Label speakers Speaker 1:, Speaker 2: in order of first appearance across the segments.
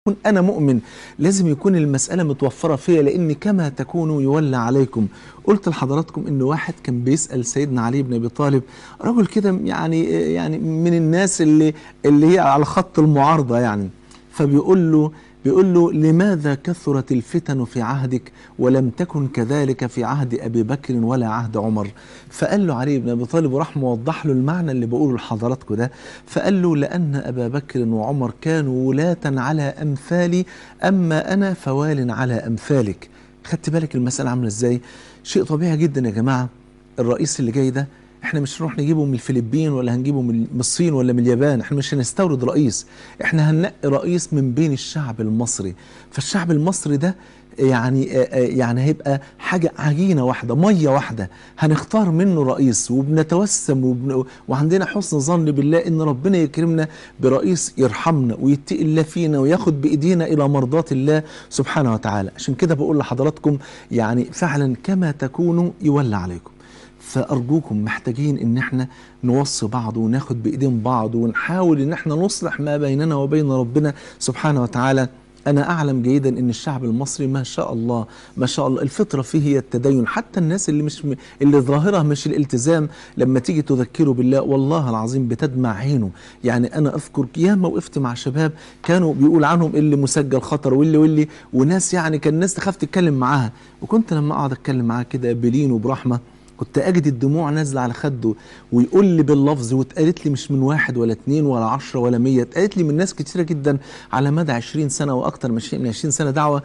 Speaker 1: أنا مؤمن لازم يكون المسألة متوفرة فيا لأن كما تكونوا يولى عليكم قلت لحضراتكم إن واحد كان بيسأل سيدنا علي بن أبي طالب رجل كده يعني يعني من الناس اللي اللي هي على خط المعارضة يعني فبيقول له بيقول له لماذا كثرت الفتن في عهدك ولم تكن كذلك في عهد أبي بكر ولا عهد عمر فقال له علي بن أبي طالب وراح موضح له المعنى اللي بقوله لحضراتكم ده فقال له لأن أبا بكر وعمر كانوا ولاة على أمثالي أما أنا فوال على أمثالك خدت بالك المسألة عاملة إزاي شيء طبيعي جدا يا جماعة الرئيس اللي جاي ده احنا مش هنروح نجيبه من الفلبين ولا هنجيبه من الصين ولا من اليابان احنا مش هنستورد رئيس احنا هننقي رئيس من بين الشعب المصري فالشعب المصري ده يعني يعني هيبقى حاجة عجينة واحدة مية واحدة هنختار منه رئيس وبنتوسم وبن وعندنا حسن ظن بالله ان ربنا يكرمنا برئيس يرحمنا ويتقي الله فينا وياخد بايدينا الى مرضات الله سبحانه وتعالى عشان كده بقول لحضراتكم يعني فعلا كما تكونوا يولى عليكم فأرجوكم محتاجين إن احنا نوصي بعض وناخد بإيدين بعض ونحاول إن احنا نصلح ما بيننا وبين ربنا سبحانه وتعالى أنا أعلم جيدا إن الشعب المصري ما شاء الله ما شاء الله الفطرة فيه هي التدين حتى الناس اللي مش اللي ظاهرها مش الالتزام لما تيجي تذكره بالله والله العظيم بتدمع عينه يعني أنا أذكر ياما وقفت مع شباب كانوا بيقول عنهم اللي مسجل خطر واللي واللي وناس يعني كان الناس تخاف تتكلم معاها وكنت لما أقعد أتكلم معاها كده بلين وبرحمة كنت اجد الدموع نازله على خده ويقول لي باللفظ واتقالت لي مش من واحد ولا اتنين ولا عشرة ولا مية اتقالت لي من ناس كتيره جدا على مدى عشرين سنه واكتر من من عشرين سنه دعوه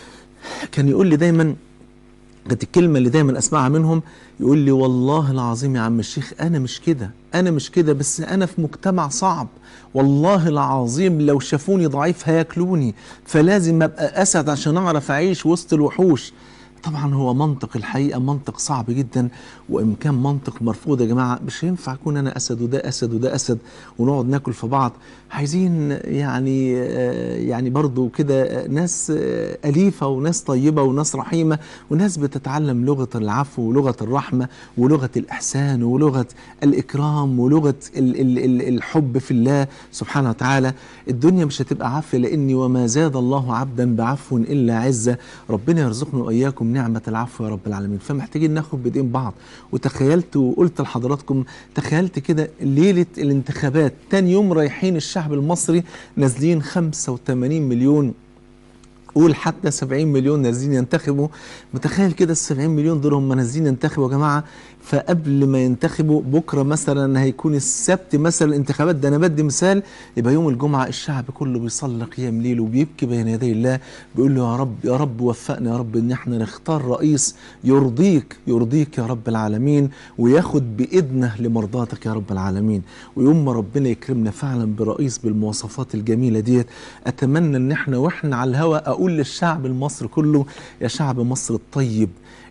Speaker 1: كان يقول لي دايما كانت الكلمه اللي دايما اسمعها منهم يقول لي والله العظيم يا عم الشيخ انا مش كده انا مش كده بس انا في مجتمع صعب والله العظيم لو شافوني ضعيف هياكلوني فلازم ابقى اسد عشان اعرف اعيش وسط الوحوش طبعا هو منطق الحقيقه منطق صعب جدا وان كان منطق مرفوض يا جماعه مش هينفع اكون انا اسد وده اسد وده اسد ونقعد ناكل في بعض عايزين يعني يعني برضو كده ناس اليفه وناس طيبه وناس رحيمه وناس بتتعلم لغه العفو ولغه الرحمه ولغه الاحسان ولغه الاكرام ولغه ال ال ال الحب في الله سبحانه وتعالى الدنيا مش هتبقى عافيه لاني وما زاد الله عبدا بعفو الا عزه ربنا يرزقنا واياكم نعمة العفو يا رب العالمين فمحتاجين ناخد بايدين بعض وتخيلت وقلت لحضراتكم تخيلت كده ليلة الانتخابات تاني يوم رايحين الشعب المصري نازلين 85 مليون قول حتى 70 مليون نازلين ينتخبوا متخيل كده ال 70 مليون دول هم نازلين ينتخبوا يا جماعه فقبل ما ينتخبوا بكره مثلا هيكون السبت مثلا الانتخابات ده انا بدي مثال يبقى يوم الجمعه الشعب كله بيصلي قيام ليل وبيبكي بين يدي الله بيقول له يا رب يا رب وفقنا يا رب ان احنا نختار رئيس يرضيك يرضيك يا رب العالمين وياخد بايدنا لمرضاتك يا رب العالمين ويوم ما ربنا يكرمنا فعلا برئيس بالمواصفات الجميله ديت اتمنى ان احنا واحنا على الهواء اقول للشعب المصري كله يا شعب مصر الطيب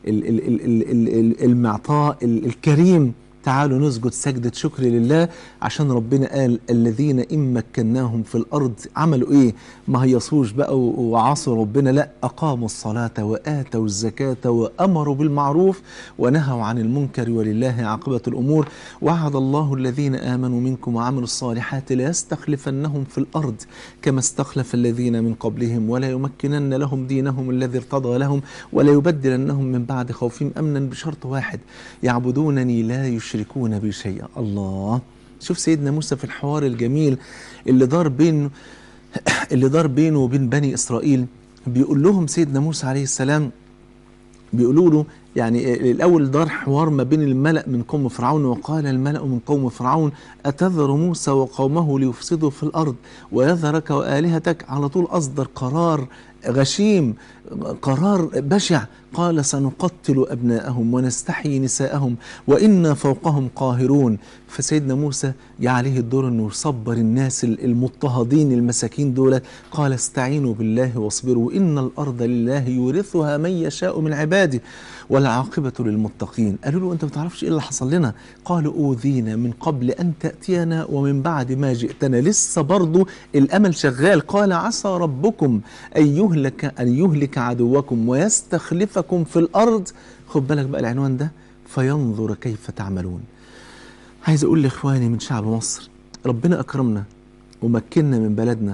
Speaker 1: المعطاء الكريم تعالوا نسجد سجدة شكر لله عشان ربنا قال الذين إن مكناهم في الأرض عملوا إيه ما هيصوش بقى وعصوا ربنا لا أقاموا الصلاة وآتوا الزكاة وأمروا بالمعروف ونهوا عن المنكر ولله عاقبة الأمور وعد الله الذين آمنوا منكم وعملوا الصالحات ليستخلفنهم في الأرض كما استخلف الذين من قبلهم ولا يمكنن لهم دينهم الذي ارتضى لهم ولا يبدلنهم من بعد خوفهم أمنا بشرط واحد يعبدونني لا يشركون يشركون بي شيئا الله شوف سيدنا موسى في الحوار الجميل اللي دار بين اللي دار بينه وبين بني اسرائيل بيقول لهم سيدنا موسى عليه السلام بيقولوا له يعني الاول دار حوار ما بين الملأ من قوم فرعون وقال الملأ من قوم فرعون اتذر موسى وقومه ليفسدوا في الارض ويذرك والهتك على طول اصدر قرار غشيم قرار بشع قال سنقتل أبناءهم ونستحيي نساءهم وإنا فوقهم قاهرون فسيدنا موسى جاء عليه الدور أنه يصبر الناس المضطهدين المساكين دول قال استعينوا بالله واصبروا إن الأرض لله يورثها من يشاء من عباده والعاقبة للمتقين قالوا له أنت ما تعرفش إيه اللي حصل لنا قالوا أوذينا من قبل أن تأتينا ومن بعد ما جئتنا لسه برضو الأمل شغال قال عسى ربكم أن يهلك أن يهلك عدوكم ويستخلفكم في الأرض خد بالك بقى العنوان ده فينظر كيف تعملون عايز أقول لإخواني من شعب مصر ربنا أكرمنا ومكننا من بلدنا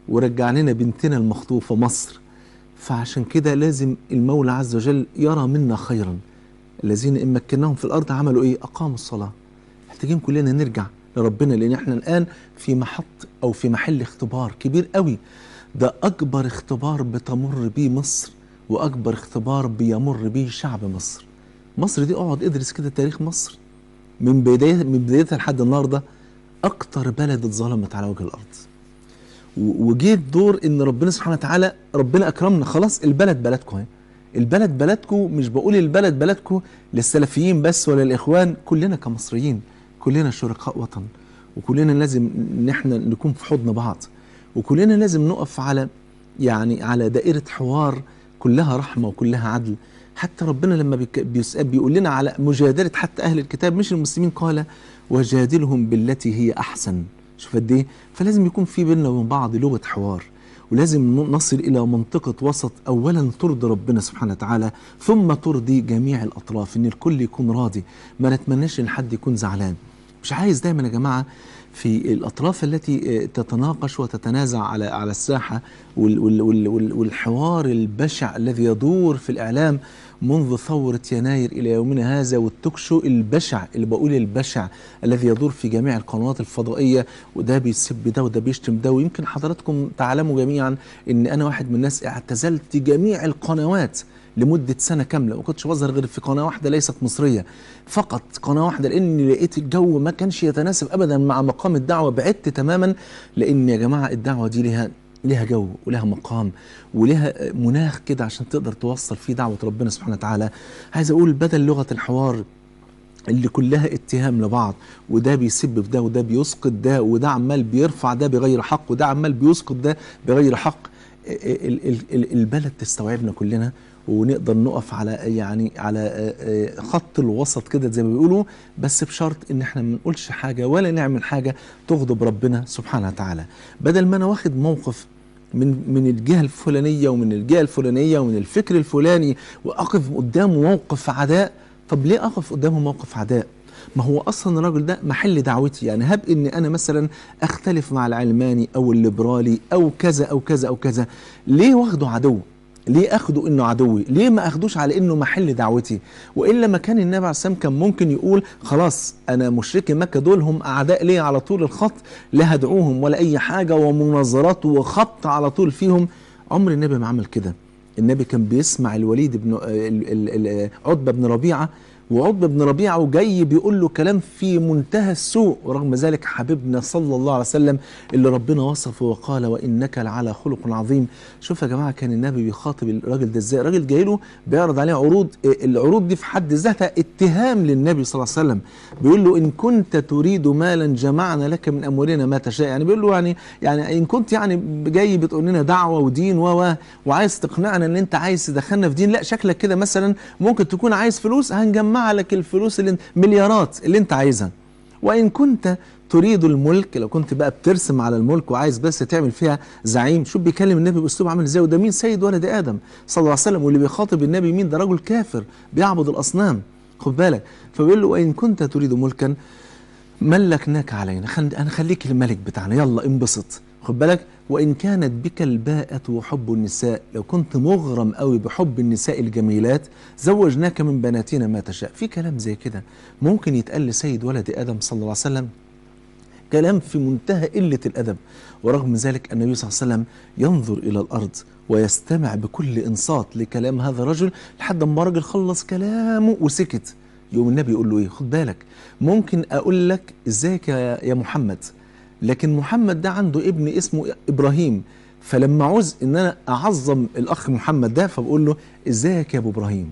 Speaker 1: ورجع لنا بنتنا المخطوفة مصر فعشان كده لازم المولى عز وجل يرى منا خيرا الذين إن مكناهم في الأرض عملوا إيه أقاموا الصلاة محتاجين كلنا نرجع لربنا لأن احنا الآن في محط أو في محل اختبار كبير قوي ده أكبر اختبار بتمر بيه مصر وأكبر اختبار بيمر بيه شعب مصر مصر دي اقعد ادرس كده تاريخ مصر من بداية من بدايتها لحد النهارده أكتر بلد اتظلمت على وجه الأرض و- وجه الدور ان ربنا سبحانه وتعالى ربنا اكرمنا خلاص البلد بلدكم اهي البلد بلدكم مش بقول البلد بلدكم للسلفيين بس ولا الاخوان كلنا كمصريين كلنا شركاء وطن وكلنا لازم ان احنا نكون في حضن بعض وكلنا لازم نقف على يعني على دائرة حوار كلها رحمة وكلها عدل حتى ربنا لما بيك- بيسأل بيقول لنا على مجادلة حتى أهل الكتاب مش المسلمين قال وجادلهم بالتي هي أحسن شوف قد إيه فلازم يكون في بيننا وبين بعض لغة حوار ولازم ن- نصل إلى منطقة وسط أولا ترضي ربنا سبحانه وتعالى ثم ترضي جميع الأطراف إن الكل يكون راضي ما نتمناش إن حد يكون زعلان مش عايز دايما يا جماعة في الأطراف التي آه، تتناقش وتتنازع على على الساحة وال- وال- وال- وال- والحوار البشع الذي يدور في الإعلام منذ ثورة يناير إلى يومنا هذا والتوكشو البشع اللي بقول البشع الذي يدور في جميع القنوات الفضائية وده بيسب ده وده بيشتم ده ويمكن حضراتكم تعلموا جميعا إن أنا واحد من الناس اعتزلت جميع القنوات لمدة سنة كاملة ما كنتش بظهر غير في قناة واحدة ليست مصرية فقط قناة واحدة لأني لقيت الجو ما كانش يتناسب أبدا مع مقام الدعوة بعدت تماما لأن يا جماعة الدعوة دي لها لها جو ولها مقام ولها مناخ كده عشان تقدر توصل فيه دعوة ربنا سبحانه وتعالى عايز أقول بدل لغة الحوار اللي كلها اتهام لبعض وده بيسب في ده وده بيسقط ده وده عمال بيرفع ده بغير حق وده عمال بيسقط ده بغير حق ال- ال- ال- البلد تستوعبنا كلنا ونقدر نقف على يعني على آه، آه، خط الوسط كده زي ما بيقولوا بس بشرط ان احنا ما نقولش حاجه ولا نعمل حاجه تغضب ربنا سبحانه وتعالى بدل ما انا واخد موقف من من الجهه الفلانيه ومن الجهه الفلانيه ومن الفكر الفلاني واقف قدامه موقف عداء طب ليه اقف قدامه موقف عداء ما هو اصلا الراجل ده محل دعوتي يعني هب ان انا مثلا اختلف مع العلماني او الليبرالي او كذا او كذا او كذا ليه واخده عدو ليه اخده انه عدوي ليه ما اخدوش على انه محل دعوتي والا ما كان النبي عليه السلام كان ممكن يقول خلاص انا مشركي مكه دول هم اعداء ليا على طول الخط لا هدعوهم ولا اي حاجه ومناظرات وخط على طول فيهم عمر النبي ما عمل كده النبي كان بيسمع الوليد بن ال- ال- ال- عتبه بن ربيعه وعتبه بن ربيعه وجاي بيقول له كلام في منتهى السوء ورغم ذلك حبيبنا صلى الله عليه وسلم اللي ربنا وصفه وقال وانك لعلى خلق عظيم شوف يا جماعه كان النبي بيخاطب الراجل ده ازاي الراجل جاي له بيعرض عليه عروض إيه، العروض دي في حد ذاتها اتهام للنبي صلى الله عليه وسلم بيقول له ان كنت تريد مالا جمعنا لك من اموالنا ما تشاء يعني بيقول له يعني يعني ان كنت يعني جاي بتقول لنا دعوه ودين و و- وعايز تقنعنا ان انت عايز تدخلنا في دين لا شكلك كده مثلا ممكن تكون عايز فلوس هنجمع لك الفلوس اللي مليارات اللي انت عايزها وان كنت تريد الملك لو كنت بقى بترسم على الملك وعايز بس تعمل فيها زعيم شوف بيكلم النبي باسلوب عامل ازاي وده مين سيد ولد ادم صلى الله عليه وسلم واللي بيخاطب النبي مين ده رجل كافر بيعبد الاصنام خد بالك فبيقول له وان كنت تريد ملكا ملكناك علينا خل... هنخليك الملك بتاعنا يلا انبسط خد بالك وان كانت بك الباءة وحب النساء لو كنت مغرم قوي بحب النساء الجميلات زوجناك من بناتنا ما تشاء في كلام زي كده ممكن يتقال لسيد ولد ادم صلى الله عليه وسلم كلام في منتهى قلة الأدب ورغم ذلك النبي صلى الله عليه وسلم ينظر إلى الأرض ويستمع بكل إنصات لكلام هذا الرجل لحد ما الراجل خلص كلامه وسكت يقوم النبي يقول له إيه خد بالك ممكن أقول لك إزيك يا يا محمد لكن محمد ده عنده ابن اسمه إبراهيم فلما عوز إن أنا أعظم الأخ محمد ده فبقول له إزيك يا أبو إبراهيم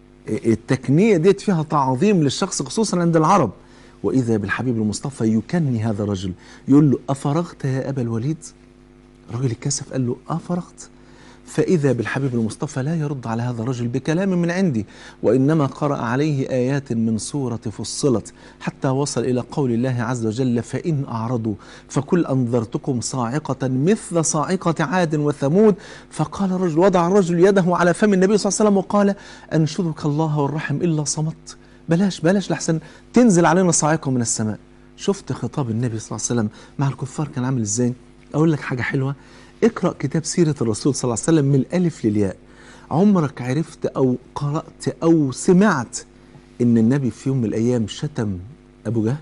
Speaker 1: التكنية ديت فيها تعظيم للشخص خصوصا عند العرب وإذا بالحبيب المصطفى يكني هذا الرجل يقول له أفرغت يا أبا الوليد الرجل الكسف قال له أفرغت فإذا بالحبيب المصطفى لا يرد على هذا الرجل بكلام من عندي وإنما قرأ عليه آيات من سورة فصلت حتى وصل إلى قول الله عز وجل فإن أعرضوا فكل أنذرتكم صاعقة مثل صاعقة عاد وثمود فقال الرجل وضع الرجل يده على فم النبي صلى الله عليه وسلم وقال أنشدك الله والرحم إلا صمت بلاش بلاش لحسن تنزل علينا صاعقة من السماء شفت خطاب النبي صلى الله عليه وسلم مع الكفار كان عامل ازاي اقول لك حاجة حلوة اقرأ كتاب سيرة الرسول صلى الله عليه وسلم من الألف للياء عمرك عرفت أو قرأت أو سمعت إن النبي في يوم من الأيام شتم أبو جهل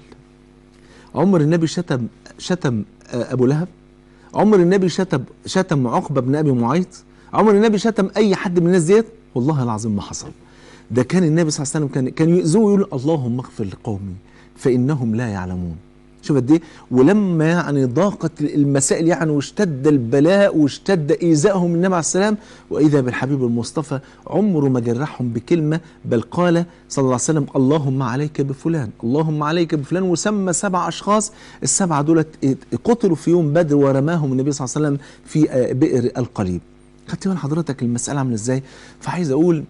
Speaker 1: عمر النبي شتم شتم آه، أبو لهب عمر النبي شتم شتم عقبة بن أبي معيط عمر النبي شتم أي حد من الناس ديت والله العظيم ما حصل ده كان النبي صلى الله عليه وسلم كان كان يؤذوه يقول اللهم اغفر لقومي فإنهم لا يعلمون شوف قد ايه ولما يعني ضاقت المسائل يعني واشتد البلاء واشتد ايذائهم النبي عليه السلام واذا بالحبيب المصطفى عمره ما جرحهم بكلمه بل قال صلى الله عليه وسلم اللهم عليك بفلان اللهم عليك بفلان وسمى سبع اشخاص السبعه دولت قتلوا في يوم بدر ورماهم النبي صلى الله عليه وسلم في آه، بئر القليب خدت بال حضرتك المساله عامله ازاي فعايز اقول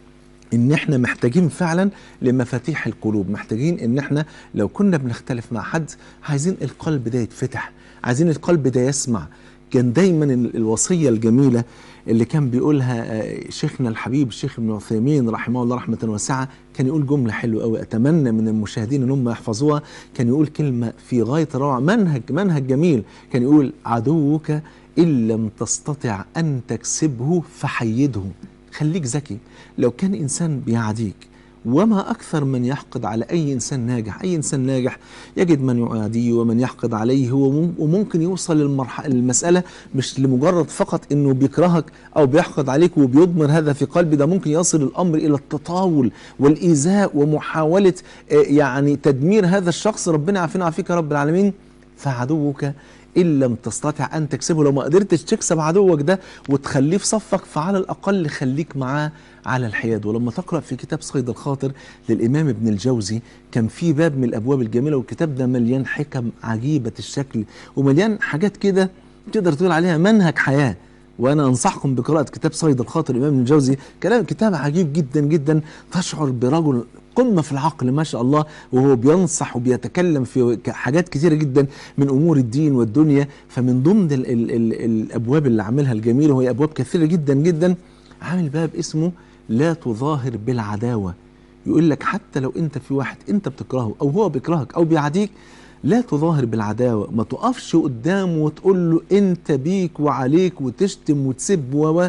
Speaker 1: ان احنا محتاجين فعلا لمفاتيح القلوب محتاجين ان احنا لو كنا بنختلف مع حد عايزين القلب ده يتفتح عايزين القلب ده يسمع كان دايما ال- الوصية الجميلة اللي كان بيقولها آه، شيخنا الحبيب الشيخ ابن عثيمين رحمه الله رحمة واسعة كان يقول جملة حلوة قوي أتمنى من المشاهدين إن هم يحفظوها كان يقول كلمة في غاية الروعة منهج منهج جميل كان يقول عدوك إن لم تستطع أن تكسبه فحيده خليك ذكي لو كان إنسان بيعاديك وما أكثر من يحقد على أي إنسان ناجح أي إنسان ناجح يجد من يعاديه ومن يحقد عليه ومم- وممكن يوصل للمرحلة المسألة مش لمجرد فقط أنه بيكرهك أو بيحقد عليك وبيضمر هذا في قلبي ده ممكن يصل الأمر إلى التطاول والإيذاء ومحاولة آه، يعني تدمير هذا الشخص ربنا يعافينا ويعافيك يا رب العالمين فعدوك إن لم تستطع أن تكسبه لو ما قدرتش تكسب عدوك ده وتخليه في صفك فعلى الأقل خليك معاه على الحياد ولما تقرأ في كتاب صيد الخاطر للإمام ابن الجوزي كان في باب من الأبواب الجميلة والكتاب ده مليان حكم عجيبة الشكل ومليان حاجات كده تقدر تقول عليها منهج حياة وانا انصحكم بقراءه كتاب صيد الخاطر الامام ابن الجوزي كلام كتاب عجيب جدا جدا تشعر برجل قمه في العقل ما شاء الله وهو بينصح وبيتكلم في ك- حاجات كثيره جدا من امور الدين والدنيا فمن ضمن ال ال ال الابواب اللي عاملها الجميل وهي ابواب كثيره جدا جدا عامل باب اسمه لا تظاهر بالعداوه يقول لك حتى لو انت في واحد انت بتكرهه او هو بيكرهك او بيعاديك لا تظاهر بالعداوه ما تقفش قدامه وتقول له انت بيك وعليك وتشتم وتسب و و-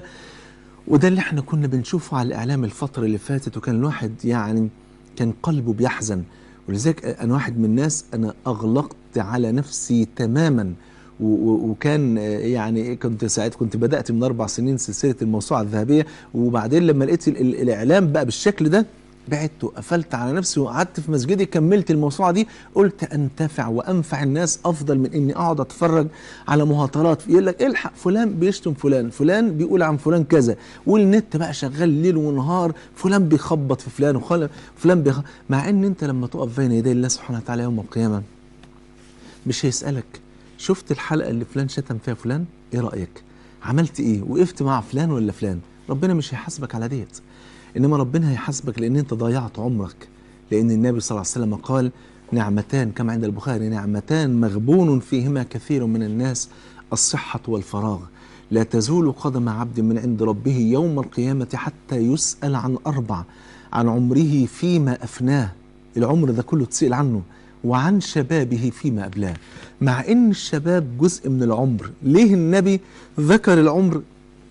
Speaker 1: وده اللي احنا كنا بنشوفه على الاعلام الفتره اللي فاتت وكان الواحد يعني كان قلبه بيحزن ولذلك انا واحد من الناس انا اغلقت على نفسي تماما و- و- وكان آه، يعني كنت ساعات كنت بدات من اربع سنين سلسله الموسوعه الذهبيه وبعدين لما لقيت ال- ال- الاعلام بقى بالشكل ده بعدت وقفلت على نفسي وقعدت في مسجدي كملت الموسوعه دي قلت انتفع وانفع الناس افضل من اني اقعد اتفرج على مهاترات يقول لك الحق فلان بيشتم فلان فلان بيقول عن فلان كذا والنت بقى شغال ليل ونهار فلان بيخبط في فلان وخل- فلان بيخ... مع ان انت لما تقف بين يدي الله سبحانه وتعالى يوم القيامه مش هيسالك شفت الحلقه اللي فلان شتم فيها فلان ايه رايك عملت ايه وقفت مع فلان ولا فلان ربنا مش هيحاسبك على ديت انما ربنا هيحاسبك لان انت ضيعت عمرك لان النبي صلى الله عليه وسلم قال نعمتان كما عند البخاري نعمتان مغبون فيهما كثير من الناس الصحة والفراغ لا تزول قدم عبد من عند ربه يوم القيامة حتى يسأل عن أربع عن عمره فيما أفناه العمر ده كله تسأل عنه وعن شبابه فيما أبلاه مع إن الشباب جزء من العمر ليه النبي ذكر العمر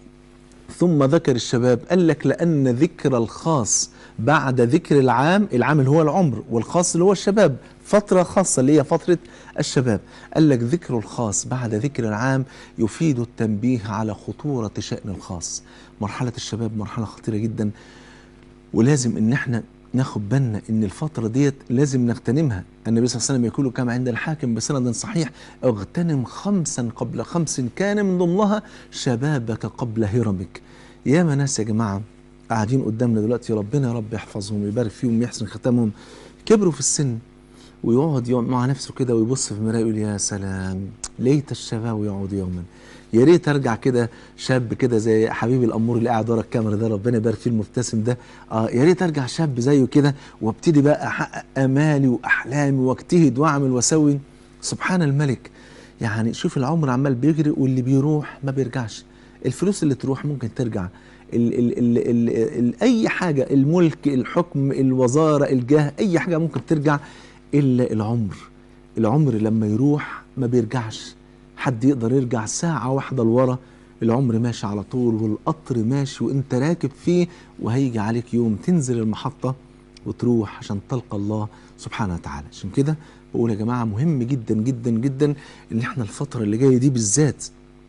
Speaker 1: ثم ذكر الشباب قال لك لأن ذكر الخاص بعد ذكر العام العام اللي هو العمر والخاص اللي هو الشباب فترة خاصة اللي هي فترة الشباب قال لك ذكر الخاص بعد ذكر العام يفيد التنبيه على خطورة شأن الخاص مرحلة الشباب مرحلة خطيرة جدا ولازم ان احنا ناخد بالنا ان الفترة ديت لازم نغتنمها النبي صلى الله عليه وسلم يقول كما عند الحاكم بسند صحيح اغتنم خمسا قبل خمس كان من ضمنها شبابك قبل هرمك يا ناس يا جماعة قاعدين قدامنا دلوقتي ربنا يا رب يحفظهم ويبارك فيهم ويحسن ختامهم كبروا في السن ويقعد يقعد مع نفسه كده ويبص في المرايه يقول يا سلام ليت الشباب يعود يوما يا ريت ارجع كده شاب كده زي حبيبي الامور اللي قاعد ورا الكاميرا ده ربنا يبارك فيه المبتسم ده اه يا ريت ارجع شاب زيه كده وابتدي بقى احقق امالي واحلامي واجتهد واعمل واسوي سبحان الملك يعني شوف العمر عمال بيجري واللي بيروح ما بيرجعش الفلوس اللي تروح ممكن ترجع ال ال ال ال ال اي حاجه الملك الحكم الوزاره الجاه اي حاجه ممكن ترجع الا العمر العمر لما يروح ما بيرجعش حد يقدر يرجع ساعة واحدة لورا العمر ماشي على طول والقطر ماشي وانت راكب فيه وهيجي عليك يوم تنزل المحطة وتروح عشان تلقى الله سبحانه وتعالى عشان كده بقول يا جماعة مهم جدا جدا جدا ان احنا الفترة اللي جاية دي بالذات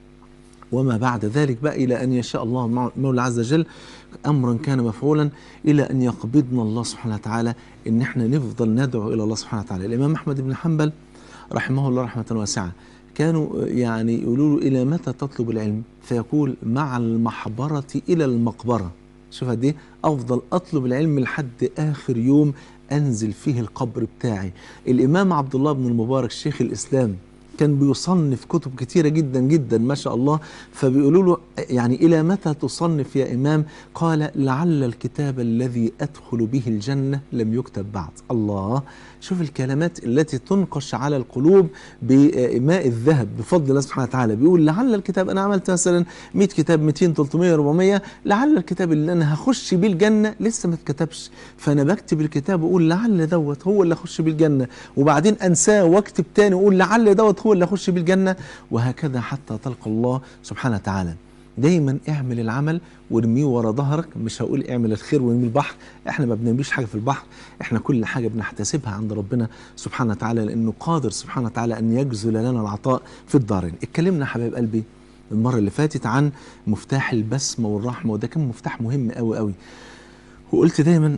Speaker 1: وما بعد ذلك بقى إلى أن يشاء الله المولى عز وجل أمرا كان مفعولا إلى أن يقبضنا الله سبحانه وتعالى إن احنا نفضل ندعو إلى الله سبحانه وتعالى الإمام أحمد بن حنبل رحمه الله رحمة واسعة كانوا يعني يقولوا له إلى متى تطلب العلم فيقول مع المحبرة إلى المقبرة شوف قد ايه افضل اطلب العلم لحد اخر يوم انزل فيه القبر بتاعي الامام عبد الله بن المبارك شيخ الاسلام كان بيصنف كتب كتيرة جدا جدا ما شاء الله فبيقولوا له يعني إلى متى تصنف يا إمام قال لعل الكتاب الذي أدخل به الجنة لم يكتب بعد الله شوف الكلمات التي تنقش على القلوب بماء الذهب بفضل الله سبحانه وتعالى بيقول لعل الكتاب أنا عملت مثلا 100 كتاب 200 300 400 لعل الكتاب اللي أنا هخش بيه الجنة لسه ما اتكتبش فأنا بكتب الكتاب وأقول لعل دوت هو اللي أخش بيه الجنة وبعدين أنساه وأكتب تاني وأقول لعل دوت هو اللي أخش بيه الجنة وهكذا حتى تلقى الله سبحانه وتعالى دايما اعمل العمل وارميه ورا ظهرك مش هقول اعمل الخير وارميه البحر احنا ما بنرميش حاجه في البحر احنا كل حاجه بنحتسبها عند ربنا سبحانه وتعالى لانه قادر سبحانه وتعالى ان يجزل لنا العطاء في الدارين اتكلمنا حبايب قلبي المره اللي فاتت عن مفتاح البسمه والرحمه وده كان مفتاح مهم قوي قوي وقلت دايما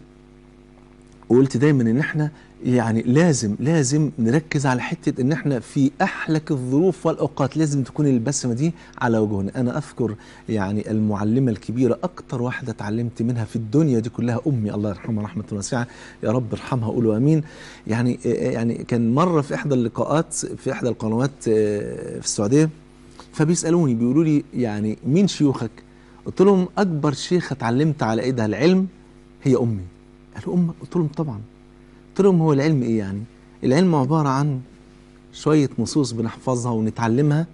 Speaker 1: وقلت دايما ان احنا يعني لازم لازم نركز على حته ان احنا في احلك الظروف والاوقات لازم تكون البسمه دي على وجهنا انا اذكر يعني المعلمه الكبيره اكتر واحده اتعلمت منها في الدنيا دي كلها امي الله يرحمها رحمه واسعه يا رب ارحمها قولوا امين يعني يعني كان مره في احدى اللقاءات في احدى القنوات في السعوديه فبيسالوني بيقولوا لي يعني مين شيوخك قلت لهم اكبر شيخه اتعلمت على ايدها العلم هي امي قالوا امك قلت لهم طبعا قلت لهم هو العلم ايه يعني العلم عبارة عن شوية نصوص بنحفظها ونتعلمها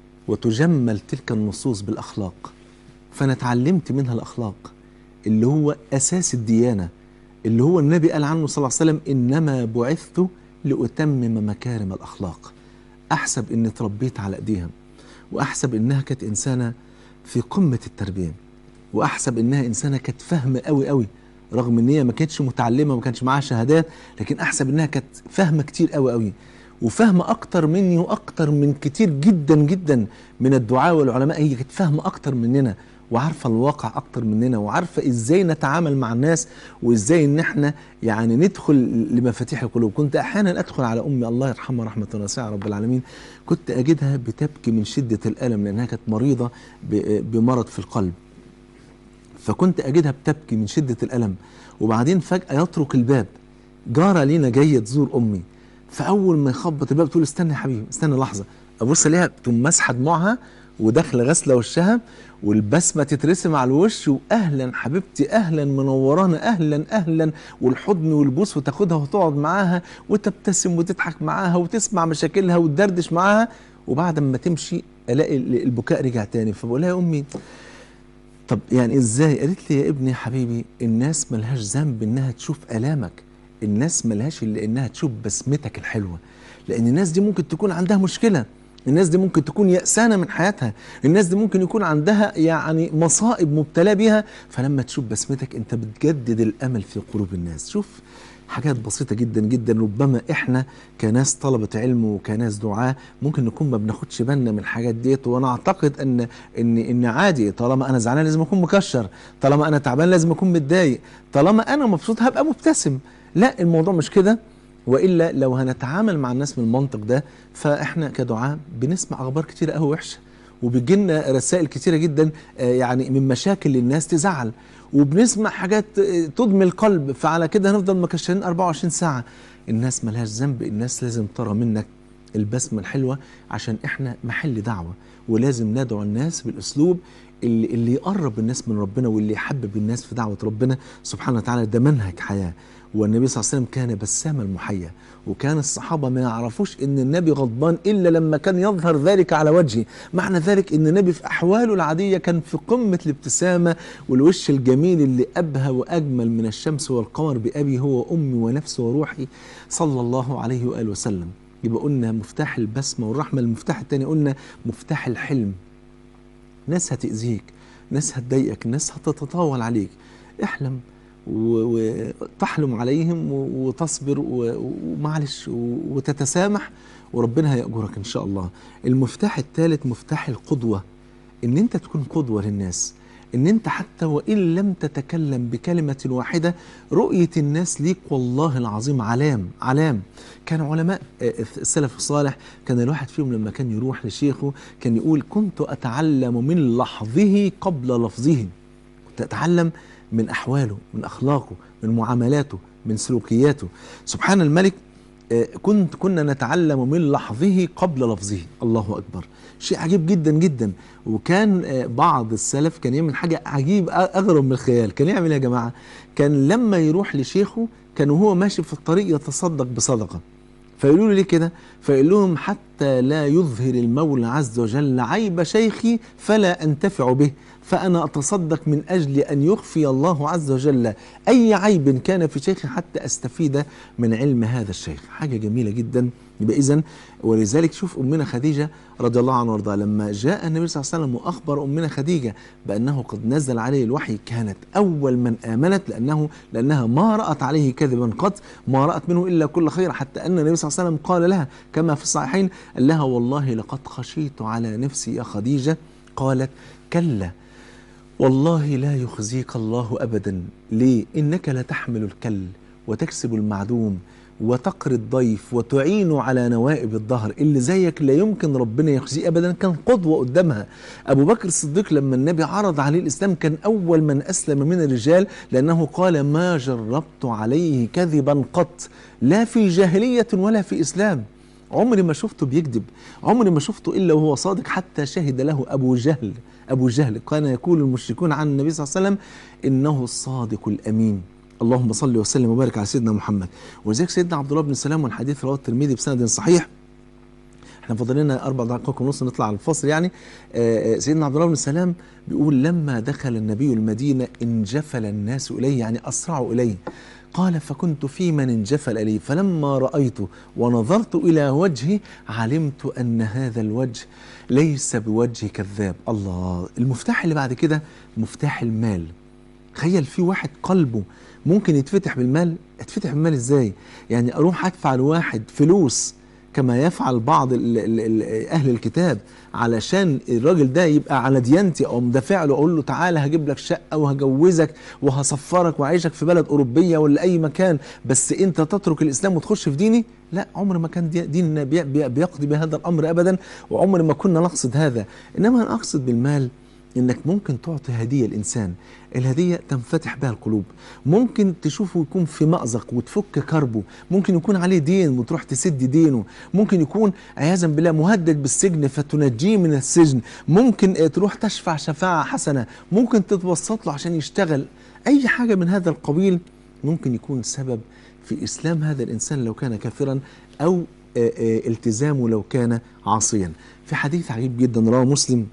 Speaker 1: وتجمل تلك النصوص بالأخلاق فأنا اتعلمت منها الأخلاق اللي هو أساس الديانة اللي هو النبي قال عنه صلى الله عليه وسلم إنما بعثت لأتمم مكارم الأخلاق أحسب إني تربيت على إيديها وأحسب إنها كانت إنسانة في قمة التربية وأحسب إنها إنسانة كانت فاهمة قوي قوي رغم ان هي ما كانتش متعلمه وما كانش معاها شهادات لكن احسب انها كانت فاهمه كتير قوي قوي وفاهمه اكتر مني واكتر من كتير جدا جدا من الدعاء والعلماء هي كانت فاهمه اكتر مننا وعارفه الواقع اكتر مننا وعارفه ازاي نتعامل مع الناس وازاي ان احنا يعني ندخل لمفاتيح القلوب كنت احيانا ادخل على امي الله يرحمها رحمه واسعه رب العالمين كنت اجدها بتبكي من شده الالم لانها كانت مريضه بمرض في القلب فكنت اجدها بتبكي من شده الالم وبعدين فجاه يترك الباب جاره لينا جايه تزور امي فاول ما يخبط الباب تقول استنى يا حبيبي استنى لحظه ابص الاقيها تقوم ماسحه دموعها وداخله غاسله وشها والبسمه تترسم على الوش واهلا حبيبتي اهلا منورانا اهلا اهلا والحضن والبوس وتاخدها وتقعد معاها وتبتسم وتضحك معاها وتسمع مشاكلها وتدردش معاها وبعد ما تمشي الاقي البكاء رجع تاني فبقول لها يا امي طب يعني ازاي قالت لي يا ابني يا حبيبي الناس ملهاش ذنب انها تشوف الامك الناس ملهاش الا انها تشوف بسمتك الحلوه لان الناس دي ممكن تكون عندها مشكله الناس دي ممكن تكون يأسانة من حياتها الناس دي ممكن يكون عندها يعني مصائب مبتلى بيها فلما تشوف بسمتك انت بتجدد الامل في قلوب الناس شوف حاجات بسيطة جدا جدا ربما احنا كناس طلبة علم وكناس دعاة ممكن نكون ما بناخدش بالنا من الحاجات ديت وانا اعتقد ان ان ان عادي طالما انا زعلان لازم اكون مكشر طالما انا تعبان لازم اكون متضايق طالما انا مبسوط هبقى مبتسم لا الموضوع مش كده والا لو هنتعامل مع الناس من المنطق ده فاحنا كدعاة بنسمع اخبار كتيرة قوي وحشه وبيجي لنا رسائل كتيرة جدا يعني من مشاكل للناس تزعل وبنسمع حاجات تدمي القلب فعلى كده هنفضل مكشرين 24 ساعة الناس ملهاش ذنب الناس لازم ترى منك البسمة الحلوة عشان احنا محل دعوة ولازم ندعو الناس بالاسلوب اللي, اللي يقرب الناس من ربنا واللي يحبب الناس في دعوة ربنا سبحانه وتعالى ده منهج حياة والنبي صلى الله عليه وسلم كان بسام المحيا وكان الصحابة ما يعرفوش ان النبي غضبان الا لما كان يظهر ذلك على وجهه معنى ذلك ان النبي في احواله العادية كان في قمة الابتسامة والوش الجميل اللي ابهى واجمل من الشمس والقمر بابي هو امي ونفسي وروحي صلى الله عليه وآله وسلم يبقى قلنا مفتاح البسمة والرحمة المفتاح التاني قلنا مفتاح الحلم ناس هتأذيك ناس هتضايقك ناس هتتطاول عليك احلم و- وتحلم عليهم و- وتصبر و- ومعلش و- وتتسامح وربنا هيأجرك إن شاء الله المفتاح الثالث مفتاح القدوة إن أنت تكون قدوة للناس إن أنت حتى وإن لم تتكلم بكلمة واحدة رؤية الناس ليك والله العظيم علام علام كان علماء آه، السلف الصالح كان الواحد فيهم لما كان يروح لشيخه كان يقول كنت أتعلم من لحظه قبل لفظه كنت أتعلم من أحواله من أخلاقه من معاملاته من سلوكياته سبحان الملك آه، كنت كنا نتعلم من لحظه قبل لفظه الله أكبر شيء عجيب جدا جدا وكان آه، بعض السلف كان يعمل حاجة عجيب أ- أغرب من الخيال كان يعمل إيه يا جماعة كان لما يروح لشيخه كان وهو ماشي في الطريق يتصدق بصدقة فيقولوا له ليه كده فيقول لهم حتى لا يظهر المولى عز وجل عيب شيخي فلا أنتفع به فأنا أتصدق من أجل أن يخفي الله عز وجل أي عيب كان في شيخي حتى أستفيد من علم هذا الشيخ حاجة جميلة جدا يبقى إذن ولذلك شوف أمنا خديجة رضي الله عنها وارضاها لما جاء النبي صلى الله عليه وسلم وأخبر أمنا خديجة بأنه قد نزل عليه الوحي كانت أول من آمنت لأنه لأنها ما رأت عليه كذبا قط ما رأت منه إلا كل خير حتى أن النبي صلى الله عليه وسلم قال لها كما في الصحيحين قال لها والله لقد خشيت على نفسي يا خديجة قالت كلا والله لا يخزيك الله ابدا ليه انك لتحمل الكل وتكسب المعدوم وتقري الضيف وتعين على نوائب الظهر اللي زيك لا يمكن ربنا يخزيه ابدا كان قدوه قدامها ابو بكر الصديق لما النبي عرض عليه الاسلام كان اول من اسلم من الرجال لانه قال ما جربت عليه كذبا قط لا في جاهليه ولا في اسلام عمري ما شفته بيكذب عمري ما شفته الا وهو صادق حتى شهد له ابو جهل ابو جهل كان يقول المشركون عن النبي صلى الله عليه وسلم انه الصادق الامين اللهم صل وسلم وبارك على سيدنا محمد ولذلك سيدنا عبد الله بن سلام والحديث رواه الترمذي بسند صحيح احنا فاضل لنا اربع دقائق ونص نطلع على الفصل يعني آه، آه، سيدنا عبد الله بن سلام بيقول لما دخل النبي المدينه انجفل الناس اليه يعني اسرعوا اليه قال فكنت في من انجفل اليه فلما رايته ونظرت الى وجهه علمت ان هذا الوجه ليس بوجه كذاب الله المفتاح اللي بعد كده مفتاح المال تخيل في واحد قلبه ممكن يتفتح بالمال يتفتح بالمال ازاي يعني اروح ادفع لواحد فلوس كما يفعل بعض ال ال ال اهل الكتاب علشان الراجل ده يبقى على ديانتي او مدافع له اقول له تعالى هجيب لك شقه وهجوزك وهسفرك واعيشك في بلد اوروبيه ولا اي مكان بس انت تترك الاسلام وتخش في ديني لا عمر ما كان دي- ديننا بي- بي- بيقضي بهذا الامر ابدا وعمر ما كنا نقصد هذا انما انا اقصد بالمال انك ممكن تعطي هديه الانسان الهديه تنفتح بها القلوب ممكن تشوفه يكون في مأزق وتفك كربه ممكن يكون عليه دين وتروح تسد دينه ممكن يكون عياذا بالله مهدد بالسجن فتنجيه من السجن ممكن آه، تروح تشفع شفاعه حسنه ممكن تتوسط له عشان يشتغل اي حاجه من هذا القبيل ممكن يكون سبب في اسلام هذا الانسان لو كان كافرا او آه، آه، التزامه لو كان عاصيا في حديث عجيب جدا رواه مسلم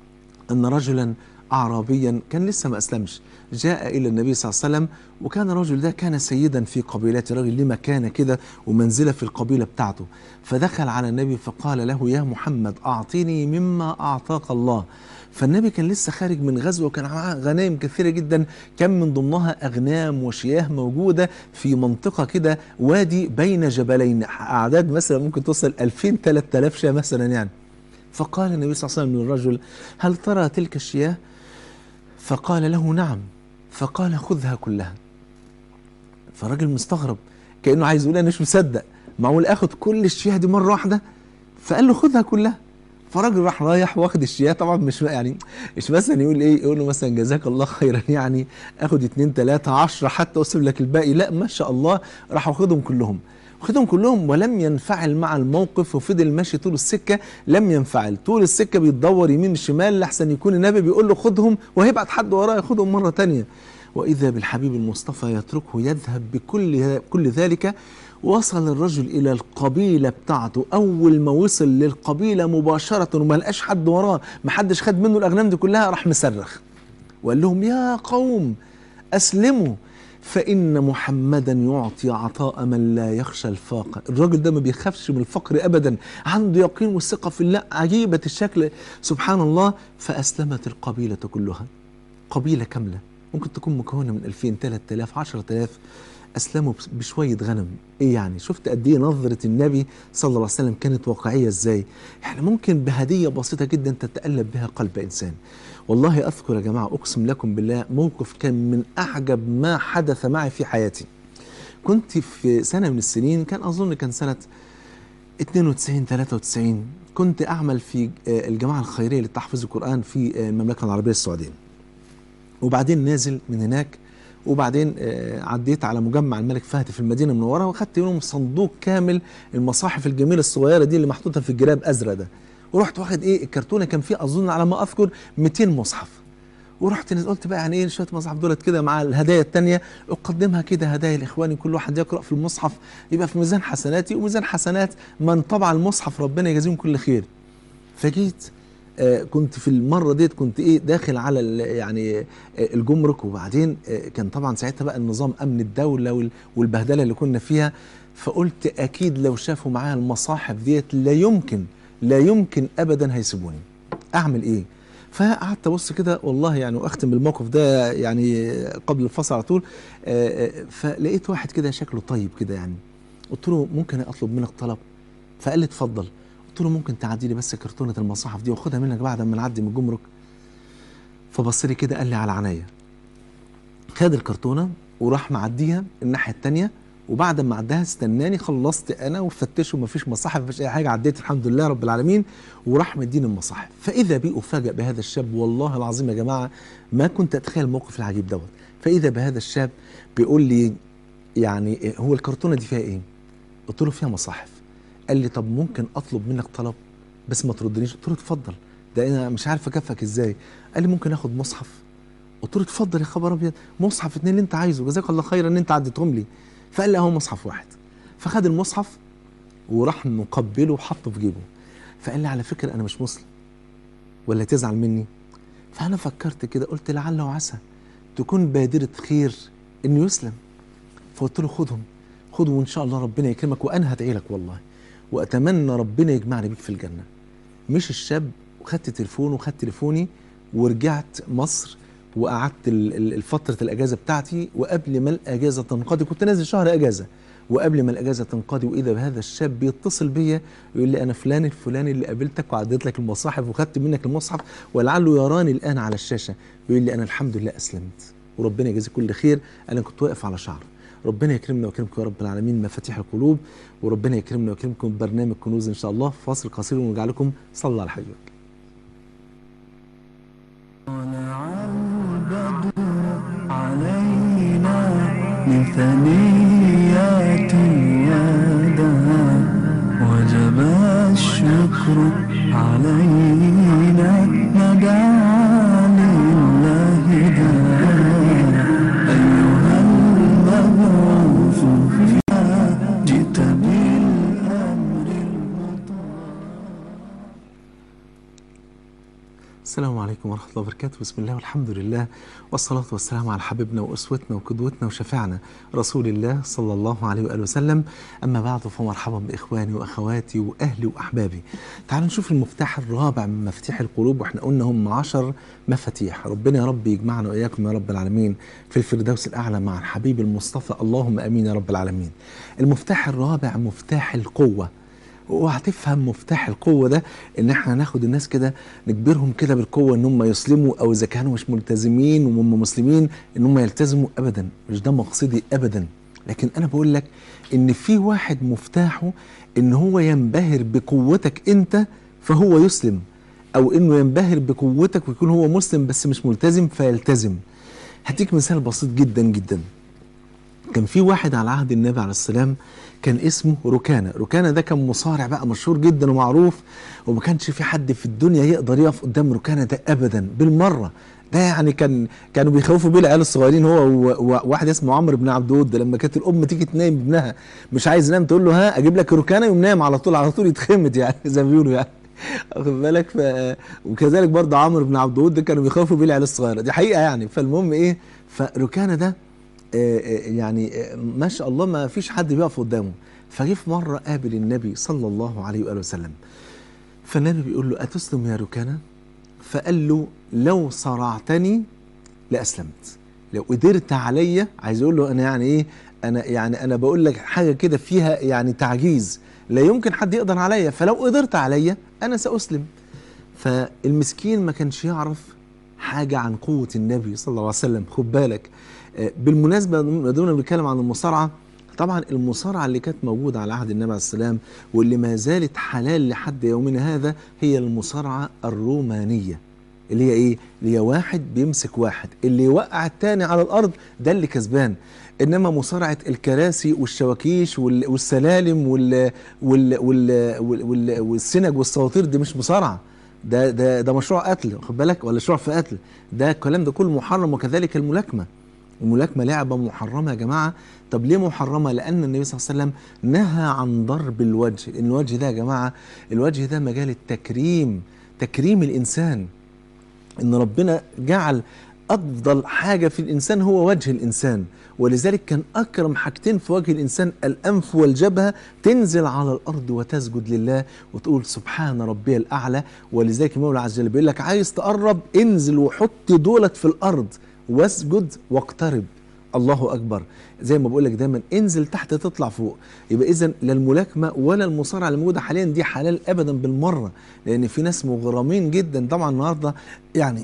Speaker 1: أن رجلا أعرابيا كان لسه ما أسلمش جاء إلى النبي صلى الله عليه وسلم وكان الرجل ده كان سيدا في قبيلته راجل ليه مكانة كده ومنزلة في القبيلة بتاعته فدخل على النبي فقال له يا محمد أعطني مما أعطاك الله فالنبي كان لسه خارج من غزوة وكان معاه غنائم كثيرة جدا كان من ضمنها أغنام وشياه موجودة في منطقة كده وادي بين جبلين أعداد مثلا ممكن توصل 2000 3000 شاه مثلا يعني فقال النبي صلى الله عليه وسلم للرجل هل ترى تلك الشياه فقال له نعم فقال خذها كلها فالراجل مستغرب كانه عايز يقول انا مش مصدق معقول اخد كل الشياه دي مره واحده فقال له خذها كلها فالراجل راح رايح واخد الشياه طبعا مش يعني مش مثلا يقول ايه يقول له مثلا جزاك الله خيرا يعني اخد اتنين تلاته عشرة حتى اسيب لك الباقي لا ما شاء الله راح واخدهم كلهم واخدهم كلهم ولم ينفعل مع الموقف وفضل ماشي طول السكه لم ينفعل طول السكه بيتدور يمين شمال لحسن يكون النبي بيقول له خدهم وهيبعت حد وراه ياخدهم مره تانية واذا بالحبيب المصطفى يتركه يذهب بكل كل ذلك وصل الرجل الى القبيله بتاعته اول ما وصل للقبيله مباشره وما لقاش حد وراه ما حدش خد منه الاغنام دي كلها راح مصرخ وقال لهم يا قوم اسلموا فإن محمدا يعطي عطاء من لا يخشى الفاقة الراجل ده ما بيخافش من الفقر أبدا عنده يقين والثقة في الله عجيبة الشكل سبحان الله فأسلمت القبيلة كلها قبيلة كاملة ممكن تكون مكونة من 2000 3000 10000 أسلموا بس- بشوية غنم إيه يعني شفت قد إيه نظرة النبي صلى الله عليه وسلم كانت واقعية إزاي إحنا ممكن بهدية بسيطة جدا تتقلب بها قلب إنسان والله أذكر يا جماعة أقسم لكم بالله موقف كان من أعجب ما حدث معي في حياتي كنت في سنة من السنين كان أظن كان سنة 92 93 كنت أعمل في آه، الجماعة الخيرية لتحفيظ القرآن في آه، المملكة العربية السعودية وبعدين نازل من هناك وبعدين آه، عديت على مجمع الملك فهد في المدينه المنوره واخدت منهم صندوق كامل المصاحف الجميله الصغيره دي اللي محطوطه في الجراب ازرق ده ورحت واخد ايه الكرتونه كان فيه اظن على ما اذكر 200 مصحف ورحت نزلت قلت بقى يعني ايه شويه مصحف دولت كده مع الهدايا التانية اقدمها كده هدايا لاخواني كل واحد يقرا في المصحف يبقى في ميزان حسناتي وميزان حسنات من طبع المصحف ربنا يجازيهم كل خير فجيت آه، كنت في المره ديت كنت ايه داخل على ال- يعني آه، الجمرك وبعدين آه، كان طبعا ساعتها بقى النظام امن الدوله وال- والبهدله اللي كنا فيها فقلت اكيد لو شافوا معايا المصاحف ديت لا يمكن لا يمكن ابدا هيسيبوني اعمل ايه فقعدت ابص كده والله يعني واختم الموقف ده يعني قبل الفصل على طول آه، آه، فلقيت واحد كده شكله طيب كده يعني قلت له ممكن اطلب منك طلب فقال لي اتفضل قلت له ممكن تعدي لي بس كرتونه المصاحف دي واخدها منك بعد ما نعدي من الجمرك فبص لي كده قال لي على عينيا خد الكرتونه وراح معديها الناحيه الثانيه وبعد ما عداها استناني خلصت انا وفتشه مفيش مصاحف مفيش اي حاجه عديت الحمد لله رب العالمين وراح مديني المصاحف فاذا بي افاجئ بهذا الشاب والله العظيم يا جماعه ما كنت اتخيل الموقف العجيب دوت فاذا بهذا الشاب بيقول لي يعني هو الكرتونه دي فيها ايه؟ قلت له فيها مصاحف قال لي طب ممكن اطلب منك طلب بس ما تردنيش قلت له اتفضل ده انا مش عارف اكافئك ازاي قال لي ممكن اخد مصحف قلت له اتفضل يا خبر ابيض مصحف اتنين اللي انت عايزه جزاك الله خيرا ان انت عديتهم لي فقال لي اهو مصحف واحد فخد المصحف وراح مقبله وحطه في جيبه فقال لي على فكره انا مش مسلم ولا تزعل مني فانا فكرت كده قلت لعل وعسى تكون بادره خير انه يسلم فقلت له خدهم خدهم وان شاء الله ربنا يكرمك وانا هدعي لك والله واتمنى ربنا يجمعني بيك في الجنه مش الشاب وخدت تليفونه وخدت تليفوني ورجعت مصر وقعدت ال- ال- الفترة الأجازة بتاعتي وقبل ما الأجازة تنقضي كنت نازل شهر أجازة وقبل ما الأجازة تنقضي وإذا بهذا الشاب بيتصل بيا يقول لي أنا فلان الفلاني اللي قابلتك وعديت لك المصاحف وخدت منك المصحف ولعله يراني الآن على الشاشة يقول لي أنا الحمد لله أسلمت وربنا يجازي كل خير أنا كنت واقف على شعر ربنا يكرمنا ويكرمكم يا رب العالمين مفاتيح القلوب وربنا يكرمنا ويكرمكم برنامج كنوز ان شاء الله فاصل قصير ونرجع لكم صلى الله على حبيبك
Speaker 2: طلع البدر علينا من ثنيات الوداع وجب الشكر علينا ندعى لله داع أيها المبعوث فينا جئت بالأمر
Speaker 1: السلام عليكم ورحمة الله وبركاته بسم الله والحمد لله والصلاة والسلام على حبيبنا وأسوتنا وقدوتنا وشفيعنا رسول الله صلى الله عليه وآله وسلم أما بعد فمرحبا بإخواني وأخواتي وأهلي وأحبابي تعالوا نشوف المفتاح الرابع من مفاتيح القلوب وإحنا قلنا هم عشر مفاتيح ربنا يا رب يجمعنا وإياكم يا رب العالمين في الفردوس الأعلى مع الحبيب المصطفى اللهم أمين يا رب العالمين المفتاح الرابع مفتاح القوة وهتفهم مفتاح القوه ده ان احنا ناخد الناس كده نجبرهم كده بالقوه ان هم يسلموا او اذا كانوا مش ملتزمين وهم مسلمين ان هم يلتزموا ابدا مش ده مقصدي ابدا لكن انا بقول لك ان في واحد مفتاحه ان هو ينبهر بقوتك انت فهو يسلم او انه ينبهر بقوتك ويكون هو مسلم بس مش ملتزم فيلتزم هديك مثال بسيط جدا جدا كان في واحد على عهد النبي عليه السلام كان اسمه ركانة ركانة ده كان مصارع بقى مشهور جدا ومعروف وما كانش في حد في الدنيا يقدر يقف قدام ركانة ده أبدا بالمرة ده يعني كان كانوا بيخوفوا بيه العيال الصغيرين هو و- وواحد اسمه عمرو بن عبد الود لما كانت الام تيجي تنام ابنها مش عايز ينام تقول له ها اجيب لك ركانه يقوم نايم على طول على طول يتخمد يعني زي ما بيقولوا يعني واخد بالك ف... وكذلك برضه عمرو بن عبد الود كانوا بيخافوا بيه العيال الصغيره دي حقيقه يعني فالمهم ايه فركانه ده آه، آه، يعني آه، ما شاء الله ما فيش حد بيقف قدامه فجه في مره قابل النبي صلى الله عليه واله وسلم فالنبي بيقول له اتسلم يا ركانه فقال له لو صرعتني لاسلمت لو قدرت عليا عايز اقول له انا يعني ايه انا يعني انا بقول لك حاجه كده فيها يعني تعجيز لا يمكن حد يقدر عليا فلو قدرت عليا انا ساسلم فالمسكين ما كانش يعرف حاجه عن قوه النبي صلى الله عليه وسلم خد بالك آه، بالمناسبه ما دمنا بنتكلم عن المصارعه طبعا المصارعه اللي كانت موجوده على عهد النبي عليه السلام واللي ما زالت حلال لحد يومنا هذا هي المصارعه الرومانيه اللي هي ايه؟ اللي هي واحد بيمسك واحد اللي يوقع التاني على الارض ده اللي كسبان انما مصارعه الكراسي والشواكيش وال- والسلالم وال وال وال وال وال والسنج والسواطير دي مش مصارعه ده ده ده مشروع قتل واخد بالك ولا مشروع في قتل ده الكلام ده كله محرم وكذلك الملاكمه الملاكمه لعبه محرمه يا جماعه طب ليه محرمه لان النبي صلى الله عليه وسلم نهى عن ضرب الوجه لان الوجه ده يا جماعه الوجه ده مجال التكريم تكريم الانسان ان ربنا جعل افضل حاجه في الانسان هو وجه الانسان ولذلك كان اكرم حاجتين في وجه الانسان الانف والجبهه تنزل على الارض وتسجد لله وتقول سبحان ربي الاعلى ولذلك المولى عز وجل بيقول لك عايز تقرب انزل وحط دولت في الارض واسجد واقترب الله اكبر زي ما بقول لك دايما انزل تحت تطلع فوق يبقى اذا لا الملاكمه ولا المصارعه اللي موجوده حاليا دي حلال ابدا بالمره لان في ناس مغرمين جدا طبعا النهارده يعني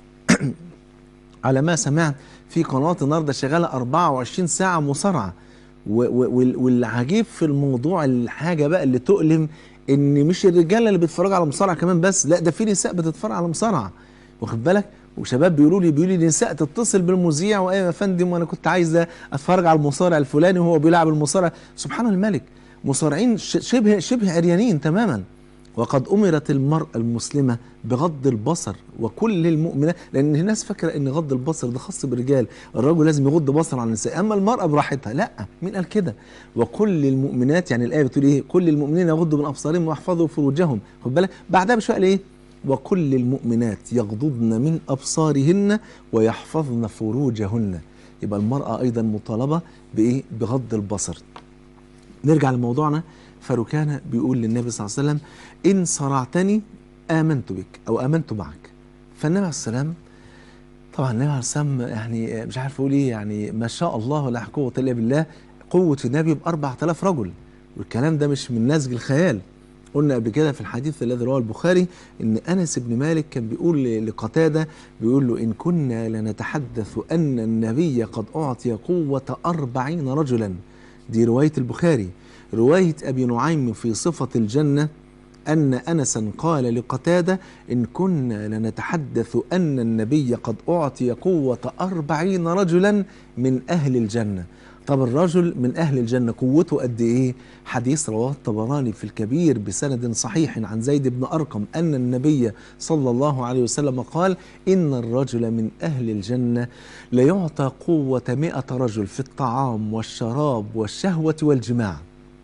Speaker 1: على ما سمعت في قنوات النهارده شغاله 24 ساعه مصارعه و- و- وال- والعجيب في الموضوع الحاجه بقى اللي تؤلم ان مش الرجاله اللي بيتفرجوا على مصارعه كمان بس لا ده في نساء بتتفرج على مصارعه واخد بالك وشباب بيقولوا لي بيقولوا لي نساء تتصل بالمذيع وايه يا فندم وانا كنت عايزه اتفرج على المصارع الفلاني وهو بيلعب المصارع سبحان الملك مصارعين ش- شبه شبه عريانين تماما وقد امرت المراه المسلمه بغض البصر وكل المؤمنات لان الناس فاكره ان غض البصر ده خاص بالرجال الرجل لازم يغض بصره عن النساء اما المراه براحتها لا مين قال كده وكل المؤمنات يعني الايه بتقول ايه كل المؤمنين يغضوا من ابصارهم ويحفظوا فروجهم خد بالك بعدها بشويه قال ايه وكل المؤمنات يغضضن من ابصارهن ويحفظن فروجهن يبقى المراه ايضا مطالبه بايه بغض البصر نرجع لموضوعنا فركان بيقول للنبي صلى الله عليه وسلم إن صرعتني آمنت بك أو آمنت معك فالنبي عليه السلام طبعا النبي عليه السلام يعني مش عارف أقول إيه يعني ما شاء الله لا قوة إلا بالله قوة النبي ب 4000 رجل والكلام ده مش من نسج الخيال قلنا قبل كده في الحديث الذي رواه البخاري ان انس بن مالك كان بيقول ل- لقتاده بيقول له ان كنا لنتحدث ان النبي قد اعطي قوه أربعين رجلا دي روايه البخاري روايه ابي نعيم في صفه الجنه أن أنسا قال لقتادة إن كنا لنتحدث أن النبي قد أعطي قوة أربعين رجلا من أهل الجنة طب الرجل من أهل الجنة قوته قد إيه؟ حديث رواه الطبراني في الكبير بسند صحيح عن زيد بن أرقم أن النبي صلى الله عليه وسلم قال إن الرجل من أهل الجنة ليعطى قوة مئة رجل في الطعام والشراب والشهوة والجماع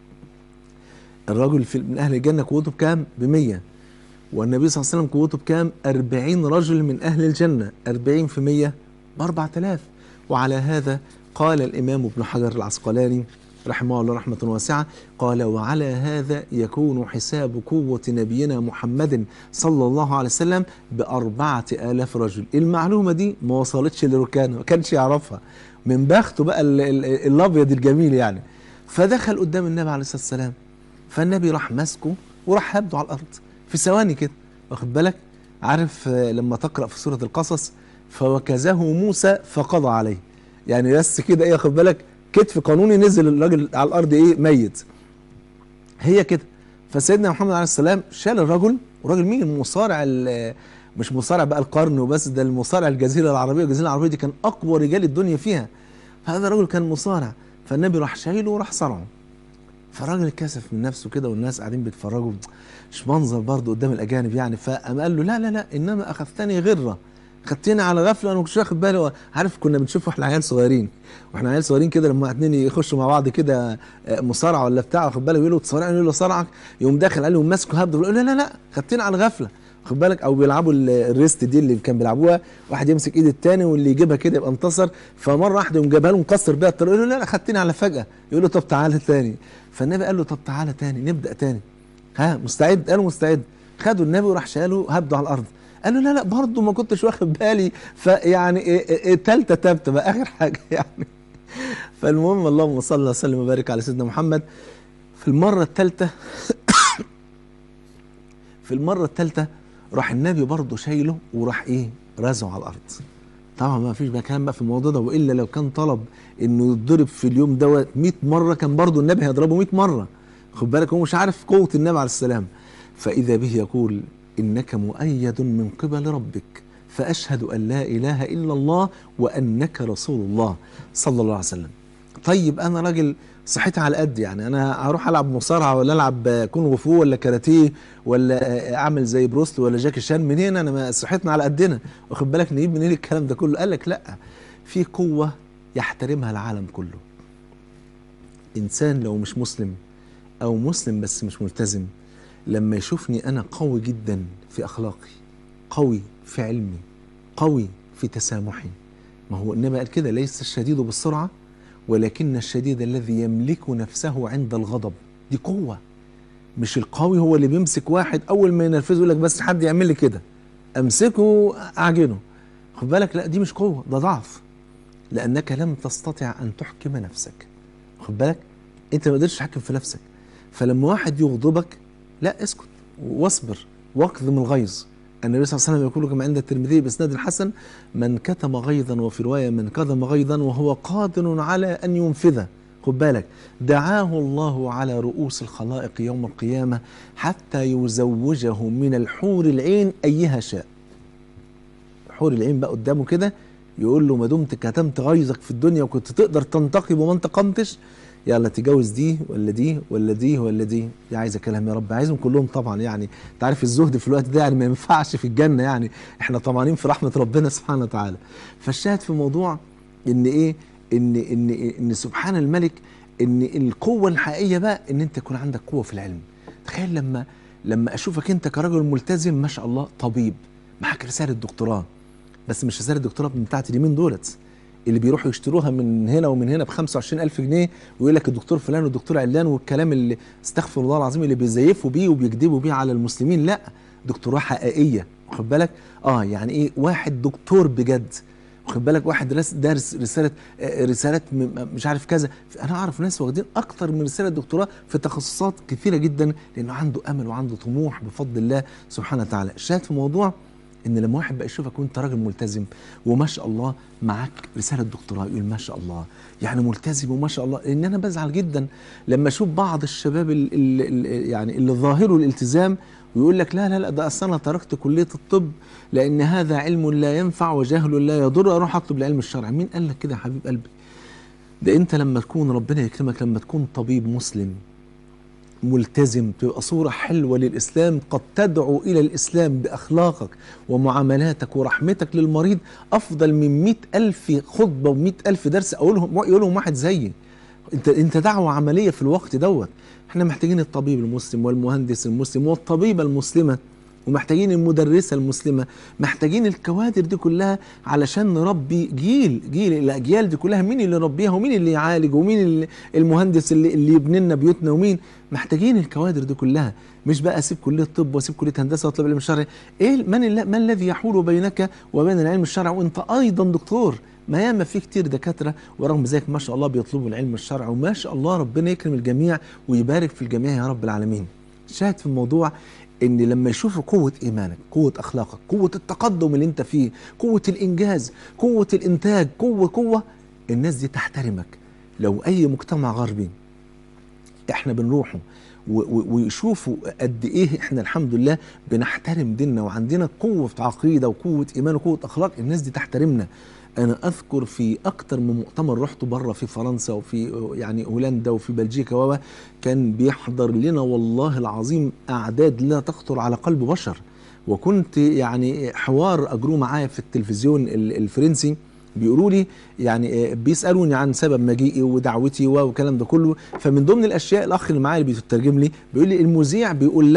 Speaker 1: الرجل في من أهل الجنة قوته بكام؟ بمية والنبي صلى الله عليه وسلم قوته بكام؟ أربعين رجل من أهل الجنة أربعين في مية بأربعة آلاف وعلى هذا قال الإمام ابن حجر العسقلاني رحمه الله رحمة واسعة قال وعلى هذا يكون حساب قوة نبينا محمد صلى الله عليه وسلم بأربعة آلاف رجل المعلومة دي ما وصلتش لركانه ما كانش يعرفها من بخته بقى ال- ال- الأبيض الجميل يعني فدخل قدام النبي عليه الصلاة والسلام فالنبي راح ماسكه وراح هبده على الارض في ثواني كده واخد بالك عارف آه، لما تقرا في سوره القصص فوكزه موسى فقضى عليه يعني بس كده ايه واخد بالك كتف قانوني نزل الراجل على الارض ايه ميت هي كده فسيدنا محمد عليه السلام شال الرجل والراجل مين المصارع ال- مش مصارع بقى القرن وبس ده المصارع الجزيره العربيه والجزيره العربيه دي كان اقوى رجال الدنيا فيها فهذا الرجل كان مصارع فالنبي راح شايله وراح صرعه فالراجل اتكسف من نفسه كده والناس قاعدين بيتفرجوا مش منظر برضه قدام الاجانب يعني فقام قال له لا لا لا انما اخذتني غره خدتني على غفله انا ما كنتش واخد بالي عارف كنا بنشوف واحنا عيال صغيرين واحنا عيال صغيرين كده لما اتنين يخشوا مع بعض كده آه، مصارعه ولا بتاع واخد بالك يقولوا تصارعني يقول له صارعك يقوم داخل عليه وماسكه هبده يقول له لا لا لا خدتني على الغفله خد بالك او بيلعبوا ال- الريست دي اللي كان بيلعبوها واحد يمسك ايد التاني واللي يجيبها كده يبقى انتصر فمره واحده يقوم جابها له مكسر بيها الطريق يقول له لا لا خدتني على فجاه يقول له طب تعالى تاني فالنبي قال له طب تعالى تاني نبدا تاني ها مستعد قال له مستعد خدوا النبي وراح شاله هبده على الارض قال له لا لا برضه ما كنتش واخد بالي فيعني إيه- إيه- إيه تالتة تابتة بقى اخر حاجه يعني فالمهم اللهم صل وسلم وبارك على سيدنا محمد في المره الثالثه في المره الثالثه راح النبي برضه شايله وراح ايه رازعه على الارض طبعا ما فيش بقى كلام بقى في الموضوع ده والا لو كان طلب انه يتضرب في اليوم دوت 100 مره كان برضه النبي هيضربه 100 مره خد بالك هو مش عارف قوه النبي عليه السلام فاذا به يقول انك مؤيد من قبل ربك فاشهد ان لا اله الا الله وانك رسول الله صلى الله عليه وسلم طيب انا راجل صحتي على قد يعني انا هروح العب مصارعه ولا العب كونغ فو ولا كاراتيه ولا اعمل زي بروست ولا جاكي شان منين انا ما صحتنا على قدنا واخد بالك نجيب منين الكلام ده كله قال لك لا في قوه يحترمها العالم كله انسان لو مش مسلم او مسلم بس مش ملتزم لما يشوفني انا قوي جدا في اخلاقي قوي في علمي قوي في تسامحي ما هو النبي قال كده ليس الشديد بالسرعه ولكن الشديد الذي يملك نفسه عند الغضب دي قوه مش القوي هو اللي بيمسك واحد اول ما ينرفزه يقول لك بس حد يعمل لي كده امسكه اعجنه خد بالك لا دي مش قوه ده ضعف لانك لم تستطع ان تحكم نفسك خد بالك انت ما قدرتش تحكم في نفسك فلما واحد يغضبك لا اسكت واصبر واكظم الغيظ النبي صلى الله عليه وسلم يقول كما عند الترمذي باسناد حسن من كتم غيظا وفي روايه من كظم غيظا وهو قادر على ان ينفذه خد بالك دعاه الله على رؤوس الخلائق يوم القيامه حتى يزوجه من الحور العين ايها شاء حور العين بقى قدامه كده يقول له ما دمت كتمت غيظك في الدنيا وكنت تقدر تنتقم وما انتقمتش يلا تجوز دي ولا دي ولا دي ولا دي دي عايزه كلام يا رب عايزهم كلهم طبعا يعني انت عارف الزهد في الوقت ده يعني ما ينفعش في الجنه يعني احنا طمعانين في رحمه ربنا سبحانه وتعالى فالشاهد في الموضوع ان ايه ان ان ان سبحان الملك ان القوه الحقيقيه بقى ان انت يكون عندك قوه في العلم تخيل لما لما اشوفك انت كراجل ملتزم ما شاء الله طبيب معاك رساله دكتوراه بس مش رساله دكتوراه بتاعت اليمين دولت اللي بيروحوا يشتروها من هنا ومن هنا ب 25000 جنيه ويقول لك الدكتور فلان والدكتور علان والكلام اللي استغفر الله العظيم اللي بيزيفوا بيه وبيكذبوا بيه على المسلمين لا دكتوراه حقيقيه واخد بالك اه يعني ايه واحد دكتور بجد واخد بالك واحد درس دارس رساله آه، رسالات م- م- مش عارف كذا انا اعرف ناس واخدين اكتر من رساله دكتوراه في تخصصات كثيره جدا لانه عنده امل وعنده طموح بفضل الله سبحانه وتعالى الشاهد في موضوع ان لما واحد بقى يشوفك وانت راجل ملتزم وما شاء الله معاك رساله دكتوراه يقول ما شاء الله يعني ملتزم وما شاء الله لان انا بزعل جدا لما اشوف بعض الشباب ال ال ال يعني اللي ظاهره الالتزام ويقول لك لا لا لا ده اصل انا تركت كليه الطب لان هذا علم لا ينفع وجهل لا يضر اروح اطلب العلم الشرعي مين قال لك كده يا حبيب قلبي ده انت لما تكون ربنا يكرمك لما تكون طبيب مسلم ملتزم تبقى صورة حلوة للإسلام قد تدعو إلى الإسلام بأخلاقك ومعاملاتك ورحمتك للمريض أفضل من مئة ألف خطبة ومئة ألف درس أقولهم يقولهم واحد زيي انت انت دعوة عملية في الوقت دوت احنا محتاجين الطبيب المسلم والمهندس المسلم والطبيبة المسلمة ومحتاجين المدرسة المسلمة محتاجين الكوادر دي كلها علشان نربي جيل جيل الأجيال دي كلها مين اللي يربيها ومين اللي يعالج ومين اللي المهندس اللي, اللي يبني لنا بيوتنا ومين محتاجين الكوادر دي كلها مش بقى اسيب كليه طب واسيب كليه هندسه واطلب العلم الشرعي ايه من الل- ما الذي يحول بينك وبين العلم الشرعي وانت ايضا دكتور ما ياما في كتير دكاتره ورغم ذلك ما شاء الله بيطلبوا العلم الشرعي وما شاء الله ربنا يكرم الجميع ويبارك في الجميع يا رب العالمين شاهد في الموضوع ان لما يشوفوا قوه ايمانك قوه اخلاقك قوه التقدم اللي انت فيه قوه الانجاز قوه الانتاج قوه قوه الناس دي تحترمك لو اي مجتمع غربي احنا بنروحه و- و- ويشوفوا قد ايه احنا الحمد لله بنحترم ديننا وعندنا قوه عقيده وقوه ايمان وقوه اخلاق الناس دي تحترمنا انا اذكر في اكتر من مؤتمر رحت بره في فرنسا وفي يعني هولندا وفي بلجيكا و كان بيحضر لنا والله العظيم اعداد لا تخطر على قلب بشر وكنت يعني حوار اجروه معايا في التلفزيون ال- الفرنسي بيقولوا لي يعني آه، بيسالوني عن سبب مجيئي ودعوتي و- والكلام ده كله فمن ضمن الاشياء الاخ اللي معايا اللي بيترجم لي بيقول لي المذيع بيقول لك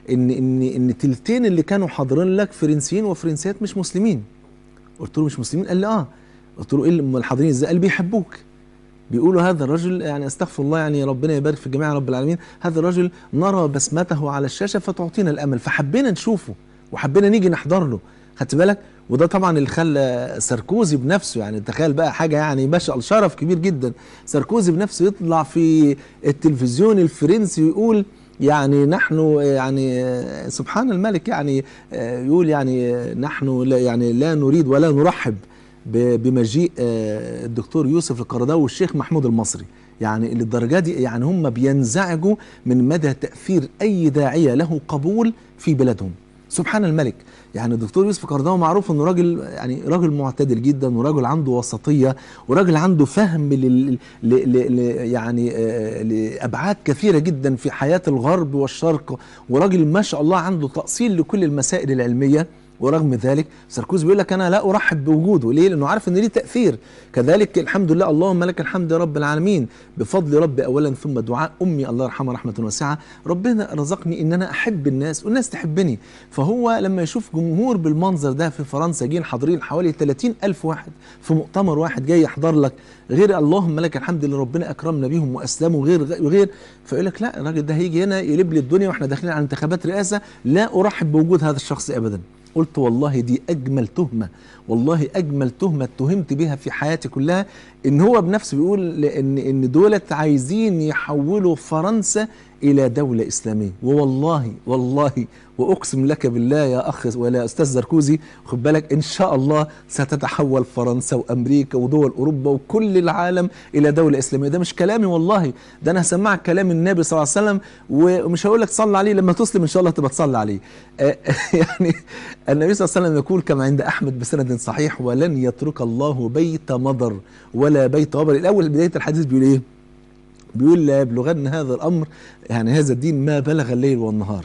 Speaker 1: ان ان ان تلتين اللي كانوا حاضرين لك فرنسيين وفرنسيات مش مسلمين قلت له مش مسلمين قال لي اه قلت له ايه اللي- امال الحاضرين ازاي قال بيحبوك بيقولوا هذا الرجل يعني استغفر الله يعني ربنا يبارك في الجميع يا رب العالمين هذا الرجل نرى بسمته على الشاشه فتعطينا الامل فحبينا نشوفه وحبينا نيجي نحضر له خدت بالك وده طبعا اللي خلى ساركوزي بنفسه يعني تخيل بقى حاجه يعني ما شاء الله شرف كبير جدا ساركوزي بنفسه يطلع في التلفزيون الفرنسي ويقول يعني نحن يعني آه، سبحان الملك يعني آه، يقول يعني آه، نحن لا يعني لا نريد ولا نرحب ب- بمجيء آه، الدكتور يوسف القرضاوي والشيخ محمود المصري يعني للدرجه دي يعني هم بينزعجوا من مدى تاثير اي داعيه له قبول في بلادهم سبحان الملك يعني الدكتور يوسف القرضاوي معروف انه راجل يعني راجل معتدل جدا وراجل عنده وسطيه وراجل عنده فهم لل ل ل ل يعني آه، لابعاد كثيره جدا في حياه الغرب والشرق وراجل ما شاء الله عنده تاصيل لكل المسائل العلميه ورغم ذلك ساركوزي بيقول لك انا لا ارحب بوجوده ليه لانه عارف ان ليه تاثير كذلك الحمد لله اللهم لك الحمد يا رب العالمين بفضل ربي اولا ثم دعاء امي الله يرحمها رحمه واسعه ربنا رزقني ان انا احب الناس والناس تحبني فهو لما يشوف جمهور بالمنظر ده في فرنسا جايين حاضرين حوالي 30 الف واحد في مؤتمر واحد جاي يحضر لك غير اللهم لك الحمد اللي ربنا اكرمنا بيهم واسلموا غير وغير فيقول لك لا الراجل ده هيجي هنا يقلب لي الدنيا واحنا داخلين على انتخابات رئاسه لا ارحب بوجود هذا الشخص ابدا قلت والله دي اجمل تهمه والله اجمل تهمه اتهمت بها في حياتي كلها ان هو بنفسه بيقول ان ان دولت عايزين يحولوا فرنسا الى دوله اسلاميه ووالله والله واقسم لك بالله يا اخ ولا استاذ زركوزي خد بالك ان شاء الله ستتحول فرنسا وامريكا ودول اوروبا وكل العالم الى دوله اسلاميه ده مش كلامي والله ده انا هسمعك كلام النبي صلى الله عليه وسلم ومش هقول لك صلي عليه لما تسلم ان شاء الله تبقى تصلي عليه آه، يعني النبي صلى الله عليه وسلم يقول كما عند احمد بسند صحيح ولن يترك الله بيت مضر ولا بيت وبر الاول بدايه الحديث بيقول ايه بيقول لا يبلغن هذا الامر يعني هذا الدين ما بلغ الليل والنهار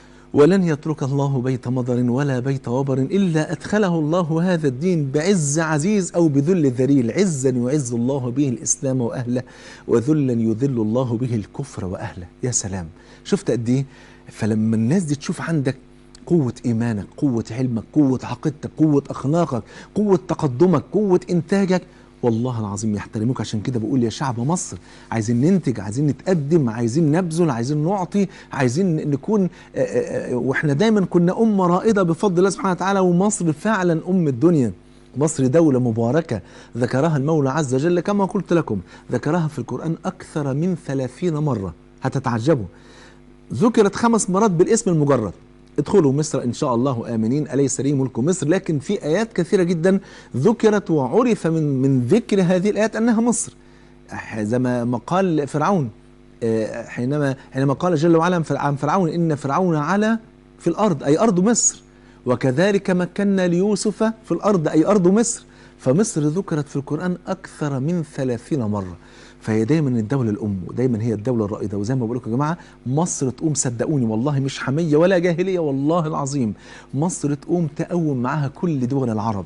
Speaker 1: ولن يترك الله بيت مضر ولا بيت وبر الا ادخله الله هذا الدين بعز عزيز او بذل ذليل عزا يعز الله به الاسلام واهله وذلا يذل الله به الكفر واهله يا سلام شفت قد ايه فلما الناس دي تشوف عندك قوة إيمانك قوة علمك قوة عقيدتك قوة أخلاقك قوة تقدمك قوة إنتاجك والله العظيم يحترموك عشان كده بقول يا شعب مصر عايزين ننتج عايزين نتقدم عايزين نبذل عايزين نعطي عايزين نكون آه، آه، آه، واحنا دايما كنا أمة رائدة بفضل الله سبحانه وتعالى ومصر فعلا أم الدنيا مصر دولة مباركة ذكرها المولى عز وجل كما قلت لكم ذكرها في القرآن أكثر من ثلاثين مرة هتتعجبوا ذكرت خمس مرات بالاسم المجرد ادخلوا مصر ان شاء الله امنين اليس لي ملك مصر لكن في ايات كثيره جدا ذكرت وعرف من من ذكر هذه الايات انها مصر زي ما ما قال فرعون آه، حينما حينما قال جل وعلا عن فرعون ان فرعون علا في الارض اي ارض مصر وكذلك مكنا ليوسف في الارض اي ارض مصر فمصر ذكرت في القران اكثر من ثلاثين مره فهي دايما الدولة الأم ودايما هي الدولة الرائدة وزي ما بقول لكم يا جماعة مصر تقوم صدقوني والله مش حمية ولا جاهلية والله العظيم مصر تقوم تقوم معاها كل دول العرب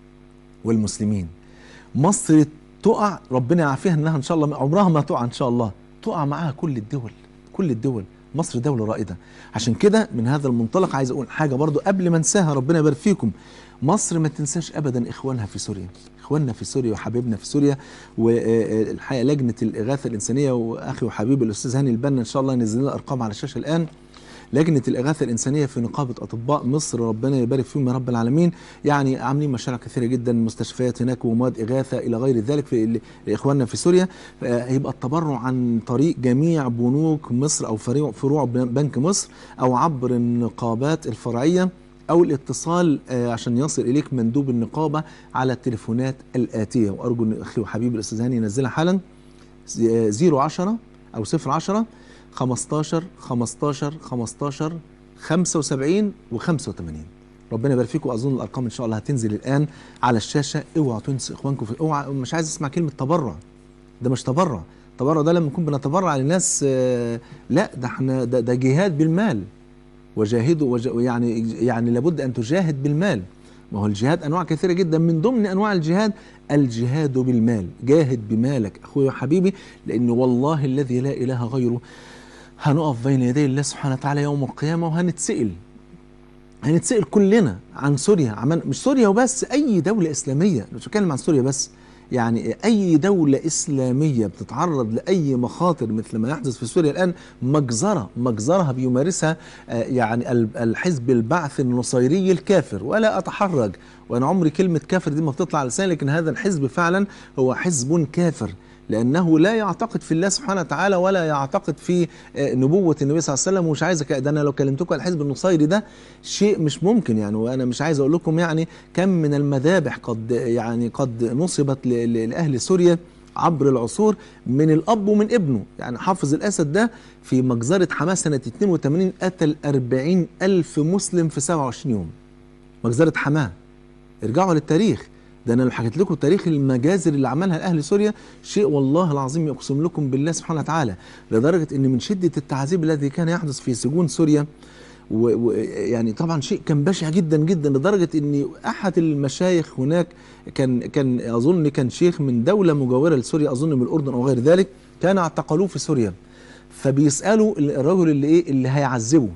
Speaker 1: والمسلمين مصر تقع ربنا يعافيها انها ان شاء الله عمرها ما تقع ان شاء الله تقع معاها كل الدول كل الدول مصر دولة رائدة عشان كده من هذا المنطلق عايز اقول حاجة برضو قبل ما انساها ربنا يبارك فيكم مصر ما تنساش ابدا اخوانها في سوريا اخواننا في سوريا وحبيبنا في سوريا والحقيقه لجنه الاغاثه الانسانيه واخي وحبيبي الاستاذ هاني البنا ان شاء الله ينزل لنا ارقام على الشاشه الان لجنه الاغاثه الانسانيه في نقابه اطباء مصر ربنا يبارك فيهم يا رب العالمين يعني عاملين مشاريع كثيره جدا مستشفيات هناك ومواد اغاثه الى غير ذلك في لاخواننا في سوريا آه، هيبقى التبرع عن طريق جميع بنوك مصر او فريق فروع بنك مصر او عبر النقابات الفرعيه او الاتصال آه، عشان يصل اليك مندوب النقابه على التليفونات الاتيه وارجو ان اخي وحبيبي الاستاذ هاني ينزلها حالا 010 او 010 15 15 15 75 و85 ربنا يبارك فيكم واظن الارقام ان شاء الله هتنزل الان على الشاشه اوعوا تنسوا اخوانكم في اوعى مش عايز اسمع كلمه تبرع ده مش تبرع التبرع ده لما نكون بنتبرع للناس آه، لا ده احنا ده, ده جهاد بالمال وجاهدوا وج... يعني يعني لابد ان تجاهد بالمال ما هو الجهاد انواع كثيره جدا من ضمن انواع الجهاد الجهاد بالمال جاهد بمالك اخوي وحبيبي لان والله الذي لا اله غيره هنقف بين يدي الله سبحانه وتعالى يوم القيامة وهنتسأل هنتسأل كلنا عن سوريا عمل مش سوريا وبس أي دولة إسلامية مش بتكلم عن سوريا بس يعني أي دولة إسلامية بتتعرض لأي مخاطر مثل ما يحدث في سوريا الآن مجزرة مجزرة بيمارسها آه، يعني ال- الحزب البعث النصيري الكافر ولا أتحرج وأنا عمري كلمة كافر دي ما بتطلع على لساني لكن هذا الحزب فعلا هو حزب كافر لأنه لا يعتقد في الله سبحانه وتعالى ولا يعتقد في آه، نبوة النبي صلى الله عليه وسلم ومش عايز أك- ده أنا لو كلمتكم عن الحزب النصيري ده شيء مش ممكن يعني وأنا مش عايز أقول لكم يعني كم من المذابح قد يعني قد نصبت ل- ل- لأهل سوريا عبر العصور من الأب ومن ابنه يعني حافظ الأسد ده في مجزرة حماس سنة 82 قتل 40 ألف مسلم في 27 يوم مجزرة حماه ارجعوا للتاريخ ده انا لو حكيت لكم تاريخ المجازر اللي عملها لاهل سوريا شيء والله العظيم يقسم لكم بالله سبحانه وتعالى لدرجه ان من شده التعذيب الذي كان يحدث في سجون سوريا و- و- يعني طبعا شيء كان بشع جدا جدا لدرجه ان احد المشايخ هناك كان كان اظن كان شيخ من دوله مجاوره لسوريا اظن من الاردن او غير ذلك كان اعتقلوه في سوريا فبيسالوا الرجل اللي ايه اللي هيعذبه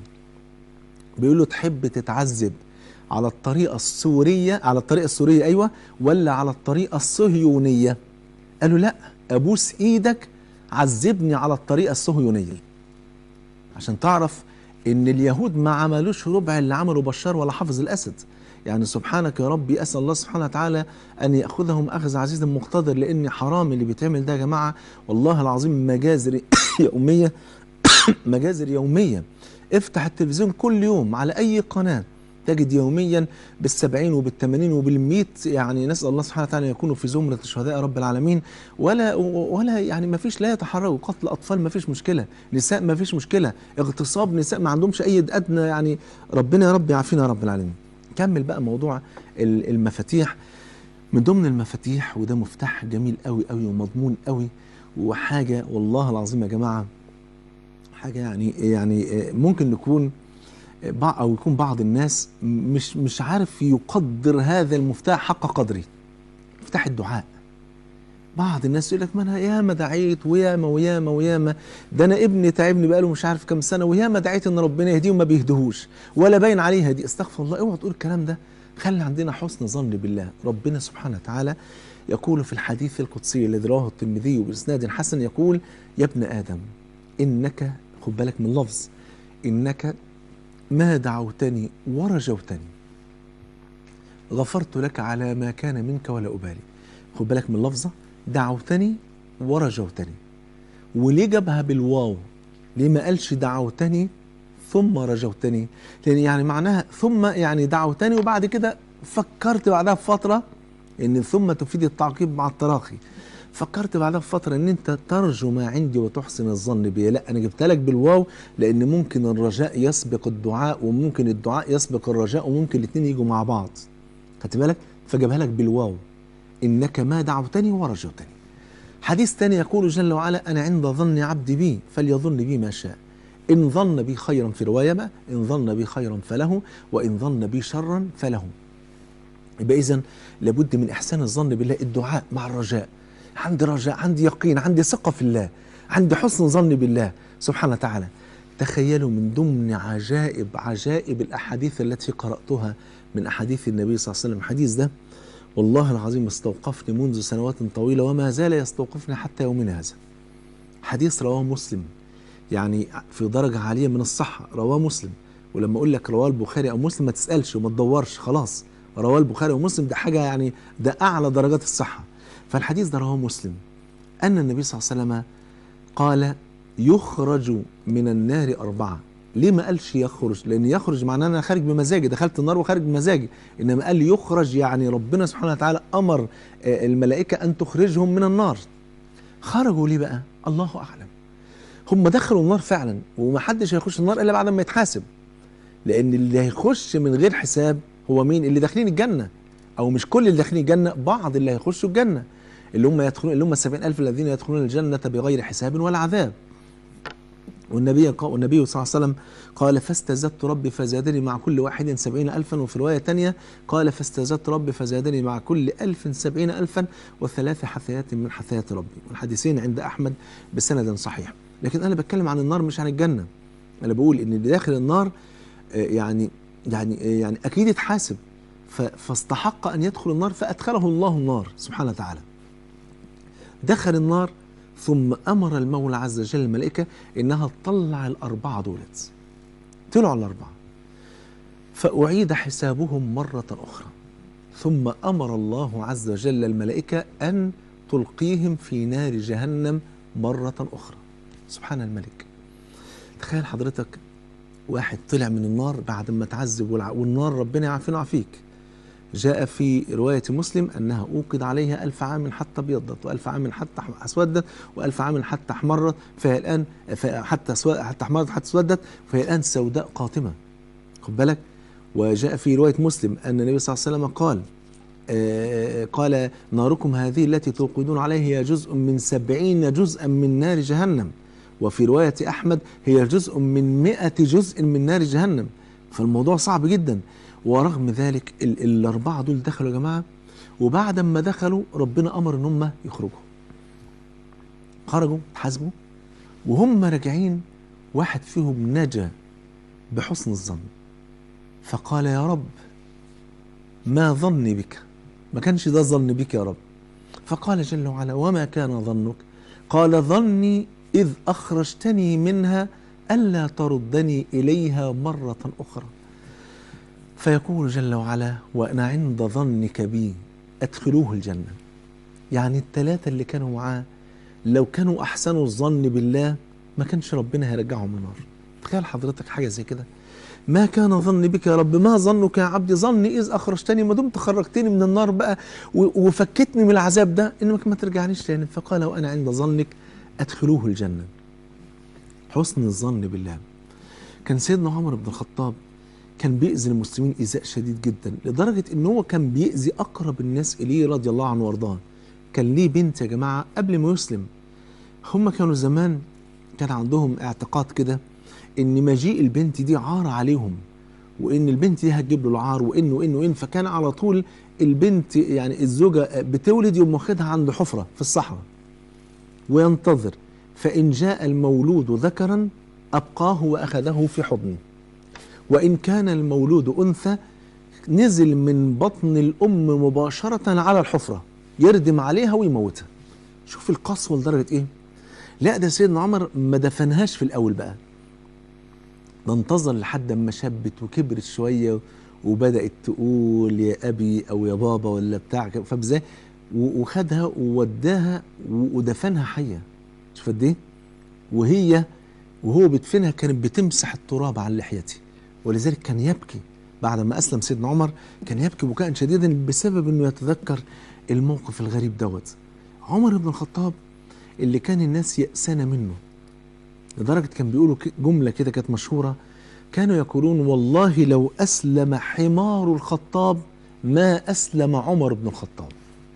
Speaker 1: بيقول له تحب تتعذب على الطريقة السورية على الطريقة السورية أيوة ولا على الطريقة الصهيونية قالوا لا أبوس إيدك عذبني على الطريقة الصهيونية عشان تعرف إن اليهود ما عملوش ربع اللي عمله بشار ولا حافظ الأسد يعني سبحانك يا ربي أسأل الله سبحانه وتعالى أن يأخذهم أخذ عزيز مقتدر لأن حرام اللي بيتعمل ده يا جماعة والله العظيم مجازر يومية مجازر يومية افتح التلفزيون كل يوم على أي قناة تجد يوميا بالسبعين وبالثمانين وبالمئة يعني نسأل الله سبحانه وتعالى أن يكونوا في زمرة الشهداء رب العالمين ولا ولا يعني ما فيش لا يتحركوا قتل أطفال ما فيش مشكلة نساء ما فيش مشكلة اغتصاب نساء ما عندهمش أي أدنى يعني ربنا يا رب يعافينا يا رب العالمين كمل بقى موضوع ال- المفاتيح من ضمن المفاتيح وده مفتاح جميل قوي قوي ومضمون قوي وحاجة والله العظيم يا جماعة حاجة يعني يعني ممكن نكون بعض او يكون بعض الناس مش مش عارف يقدر هذا المفتاح حق قدره مفتاح الدعاء بعض الناس يقول لك ما انا ياما دعيت وياما وياما وياما ده انا ابني تعبني بقاله مش عارف كام سنه وياما دعيت ان ربنا يهديه وما بيهدهوش ولا باين عليه هدي استغفر الله اوعى تقول الكلام ده خلي عندنا حسن ظن بالله ربنا سبحانه وتعالى يقول في الحديث القدسي الذي رواه الترمذي باسناد حسن يقول يا ابن ادم انك خد بالك من اللفظ انك ما دعوتني ورجوتني غفرت لك على ما كان منك ولا أبالي خد بالك من اللفظة دعوتني ورجوتني وليه جابها بالواو ليه ما قالش دعوتني ثم رجوتني لأن يعني معناها ثم يعني دعوتني وبعد كده فكرت بعدها بفترة ان ثم تفيد التعقيب مع التراخي فكرت بعدها بفترة ان انت ترجو ما عندي وتحسن الظن بي لا انا جبتها لك بالواو لان ممكن الرجاء يسبق الدعاء وممكن الدعاء يسبق الرجاء وممكن الاثنين يجوا مع بعض خدت بالك فجابها لك بالواو انك ما دعوتني ورجوتني حديث تاني يقول جل وعلا انا عند ظن عبدي بي فليظن بي ما شاء ان ظن بي خيرا في روايه بقى ان ظن بي خيرا فله وان ظن بي شرا فله يبقى اذا لابد من احسان الظن بالله الدعاء مع الرجاء عندي رجاء عندي يقين عندي ثقه في الله عندي حسن ظن بالله سبحانه وتعالى تخيلوا من ضمن عجائب عجائب الاحاديث التي قراتها من احاديث النبي صلى الله عليه وسلم الحديث ده والله العظيم استوقفني منذ سنوات طويله وما زال يستوقفني حتى يومنا هذا حديث رواه مسلم يعني في درجه عاليه من الصحه رواه مسلم ولما اقول لك رواه البخاري او مسلم ما تسالش وما تدورش خلاص رواه البخاري ومسلم ده حاجه يعني ده اعلى درجات الصحه فالحديث ده رواه مسلم ان النبي صلى الله عليه وسلم قال يخرج من النار اربعه ليه ما قالش يخرج لان يخرج معناه انا خارج بمزاجي دخلت النار وخارج بمزاجي انما قال يخرج يعني ربنا سبحانه وتعالى امر آه، الملائكه ان تخرجهم من النار خرجوا ليه بقى الله اعلم هم دخلوا النار فعلا ومحدش هيخش النار الا بعد ما يتحاسب لان اللي هيخش من غير حساب هو مين اللي داخلين الجنه او مش كل اللي داخلين الجنه بعض اللي هيخشوا الجنه اللي هم يدخلون اللي هم السبعين ألف الذين يدخلون الجنة بغير حساب ولا عذاب والنبي قال والنبي صلى الله عليه وسلم قال فاستزدت ربي فزادني مع كل واحد سبعين ألفا وفي رواية تانية قال فاستزدت ربي فزادني مع كل ألف سبعين ألفا وثلاث حثيات من حثيات ربي والحديثين عند أحمد بسند صحيح لكن انا بتكلم عن النار مش عن الجنه انا بقول ان اللي داخل النار آه، يعني يعني آه، يعني اكيد اتحاسب ف- فاستحق ان يدخل النار فادخله الله النار سبحانه وتعالى دخل النار ثم امر المولى عز وجل الملائكه انها تطلع الاربعه دولت طلعوا الاربعه فاعيد حسابهم مره اخرى ثم امر الله عز وجل الملائكه ان تلقيهم في نار جهنم مره اخرى سبحان الملك تخيل حضرتك واحد طلع من النار بعد ما تعذب والع- والنار ربنا يعافينا ويعافيك جاء في رواية مسلم أنها أوقد عليها ألف عام حتى ابيضت وألف عام حتى أح- أسودت وألف عام حتى أحمرت فهي الآن ف- حتى أسو- حتى أحمرت حتى أسودت فهي الآن سوداء قاتمة خد بالك وجاء في رواية مسلم أن النبي صلى الله عليه وسلم قال آه، قال ناركم هذه التي توقدون عليها هي جزء من سبعين جزءا من نار جهنم وفي رواية أحمد هي جزء من مئة جزء من نار جهنم فالموضوع صعب جدا ورغم ذلك ال- الأربعة دول دخلوا يا جماعة وبعد ما دخلوا ربنا أمر إن هم يخرجوا خرجوا حاسبوا وهم راجعين واحد فيهم نجا بحسن الظن فقال يا رب ما ظني بك ما كانش ده ظن بك يا رب فقال جل وعلا وما كان ظنك قال ظني إذ أخرجتني منها ألا تردني إليها مرة أخرى فيقول جل وعلا وأنا عند ظنك بي أدخلوه الجنة يعني الثلاثة اللي كانوا معاه لو كانوا أحسنوا الظن بالله ما كانش ربنا هيرجعهم من النار تخيل حضرتك حاجة زي كده ما كان ظني بك يا رب ما ظنك يا عبدي ظني إذ أخرجتني ما دمت خرجتني من النار بقى و- وفكتني من العذاب ده إنك ما ترجعنيش تاني فقال وأنا عند ظنك أدخلوه الجنة حسن الظن بالله كان سيدنا عمر بن الخطاب كان بيأذي المسلمين إيذاء شديد جدا لدرجة إن هو كان بيأذي أقرب الناس إليه رضي الله عنه وأرضاه كان ليه بنت يا جماعة قبل ما يسلم هم كانوا زمان كان عندهم اعتقاد كده إن مجيء البنت دي عار عليهم وإن البنت دي هتجيب له العار وإن وإن وإن فكان على طول البنت يعني الزوجة بتولد يوم واخدها عند حفرة في الصحراء وينتظر فإن جاء المولود ذكرا أبقاه وأخذه في حضنه وإن كان المولود أنثى نزل من بطن الأم مباشرة على الحفرة يردم عليها ويموتها شوف القسوة لدرجة إيه لا ده سيدنا عمر ما دفنهاش في الأول بقى ده انتظر لحد ما شبت وكبرت شوية وبدأت تقول يا أبي أو يا بابا ولا بتاع كده، فبزاي و- وخدها ووداها و- ودفنها حية شوف قد إيه وهي وهو بيدفنها كانت بتمسح التراب عن لحيته ولذلك كان يبكي بعد ما أسلم سيدنا عمر كان يبكي بكاء شديدا بسبب أنه يتذكر الموقف الغريب دوت عمر بن الخطاب اللي كان الناس يأسان منه لدرجة كان بيقولوا ك- جملة كده كانت مشهورة كانوا يقولون والله لو أسلم حمار الخطاب ما أسلم عمر بن الخطاب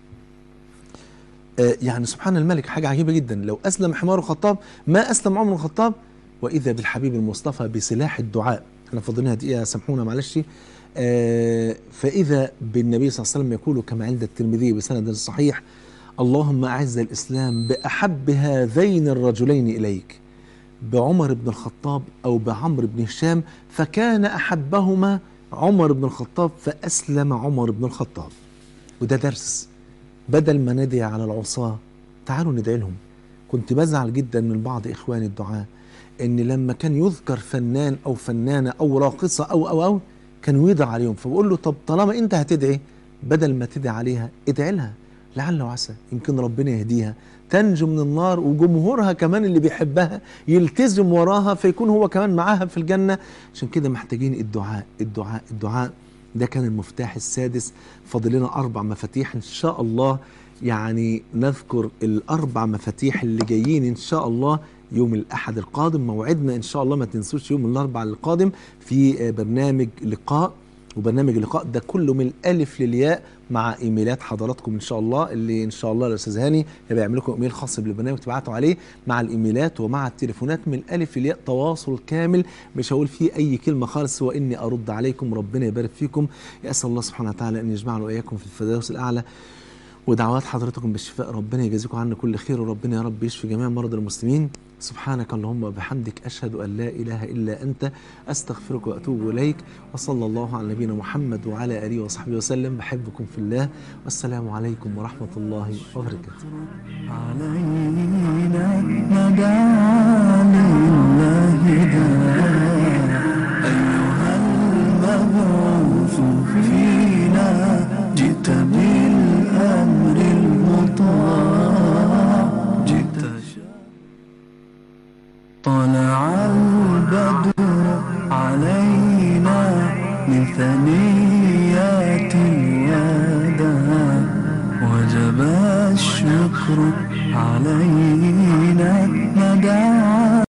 Speaker 1: آه، يعني سبحان الملك حاجة عجيبة جدا لو أسلم حمار الخطاب ما أسلم عمر بن الخطاب وإذا بالحبيب المصطفى بسلاح الدعاء احنا فاضلين دقيقة سامحونا معلش آه، فإذا بالنبي صلى الله عليه وسلم يقول كما عند الترمذي بسند صحيح اللهم أعز الإسلام بأحب هذين الرجلين إليك بعمر بن الخطاب أو بعمرو بن هشام فكان أحبهما عمر بن الخطاب فأسلم عمر بن الخطاب وده درس بدل ما ندعي على العصاة تعالوا ندعي لهم كنت بزعل جدا من بعض إخواني الدعاة إن لما كان يذكر فنان أو فنانة أو راقصة أو أو أو كانوا يدعى عليهم فبقول له طب طالما أنت هتدعي بدل ما تدعي عليها ادعي لها لعل وعسى يمكن ربنا يهديها تنجو من النار وجمهورها كمان اللي بيحبها يلتزم وراها فيكون هو كمان معاها في الجنة عشان كده محتاجين الدعاء الدعاء الدعاء ده كان المفتاح السادس فاضل لنا أربع مفاتيح إن شاء الله يعني نذكر الأربع مفاتيح اللي جايين إن شاء الله يوم الأحد القادم موعدنا إن شاء الله ما تنسوش يوم الأربع القادم في آه، برنامج لقاء وبرنامج اللقاء ده كله من الالف للياء مع ايميلات حضراتكم ان شاء الله اللي ان شاء الله الاستاذ هاني هيبقى يعمل لكم ايميل خاص بالبرنامج تبعتوا عليه مع الايميلات ومع التليفونات من الالف للياء تواصل كامل مش هقول فيه اي كلمه خالص واني ارد عليكم ربنا يبارك فيكم اسال الله سبحانه وتعالى ان يجمعنا واياكم في الفردوس الاعلى ودعوات حضرتكم بالشفاء ربنا يجازيكم عنا كل خير وربنا يا رب يشفي جميع مرضى المسلمين سبحانك اللهم وبحمدك أشهد أن لا إله إلا أنت أستغفرك وأتوب إليك وصلى الله على نبينا محمد وعلى آله وصحبه وسلم بحبكم في الله والسلام عليكم ورحمة الله وبركاته
Speaker 2: علينا ندعى لله داع أيها المبعوث فينا جئت بالأمر المطاع جئت طلع البدر علينا من ثنيات الوداع وجب الشكر علينا ندعى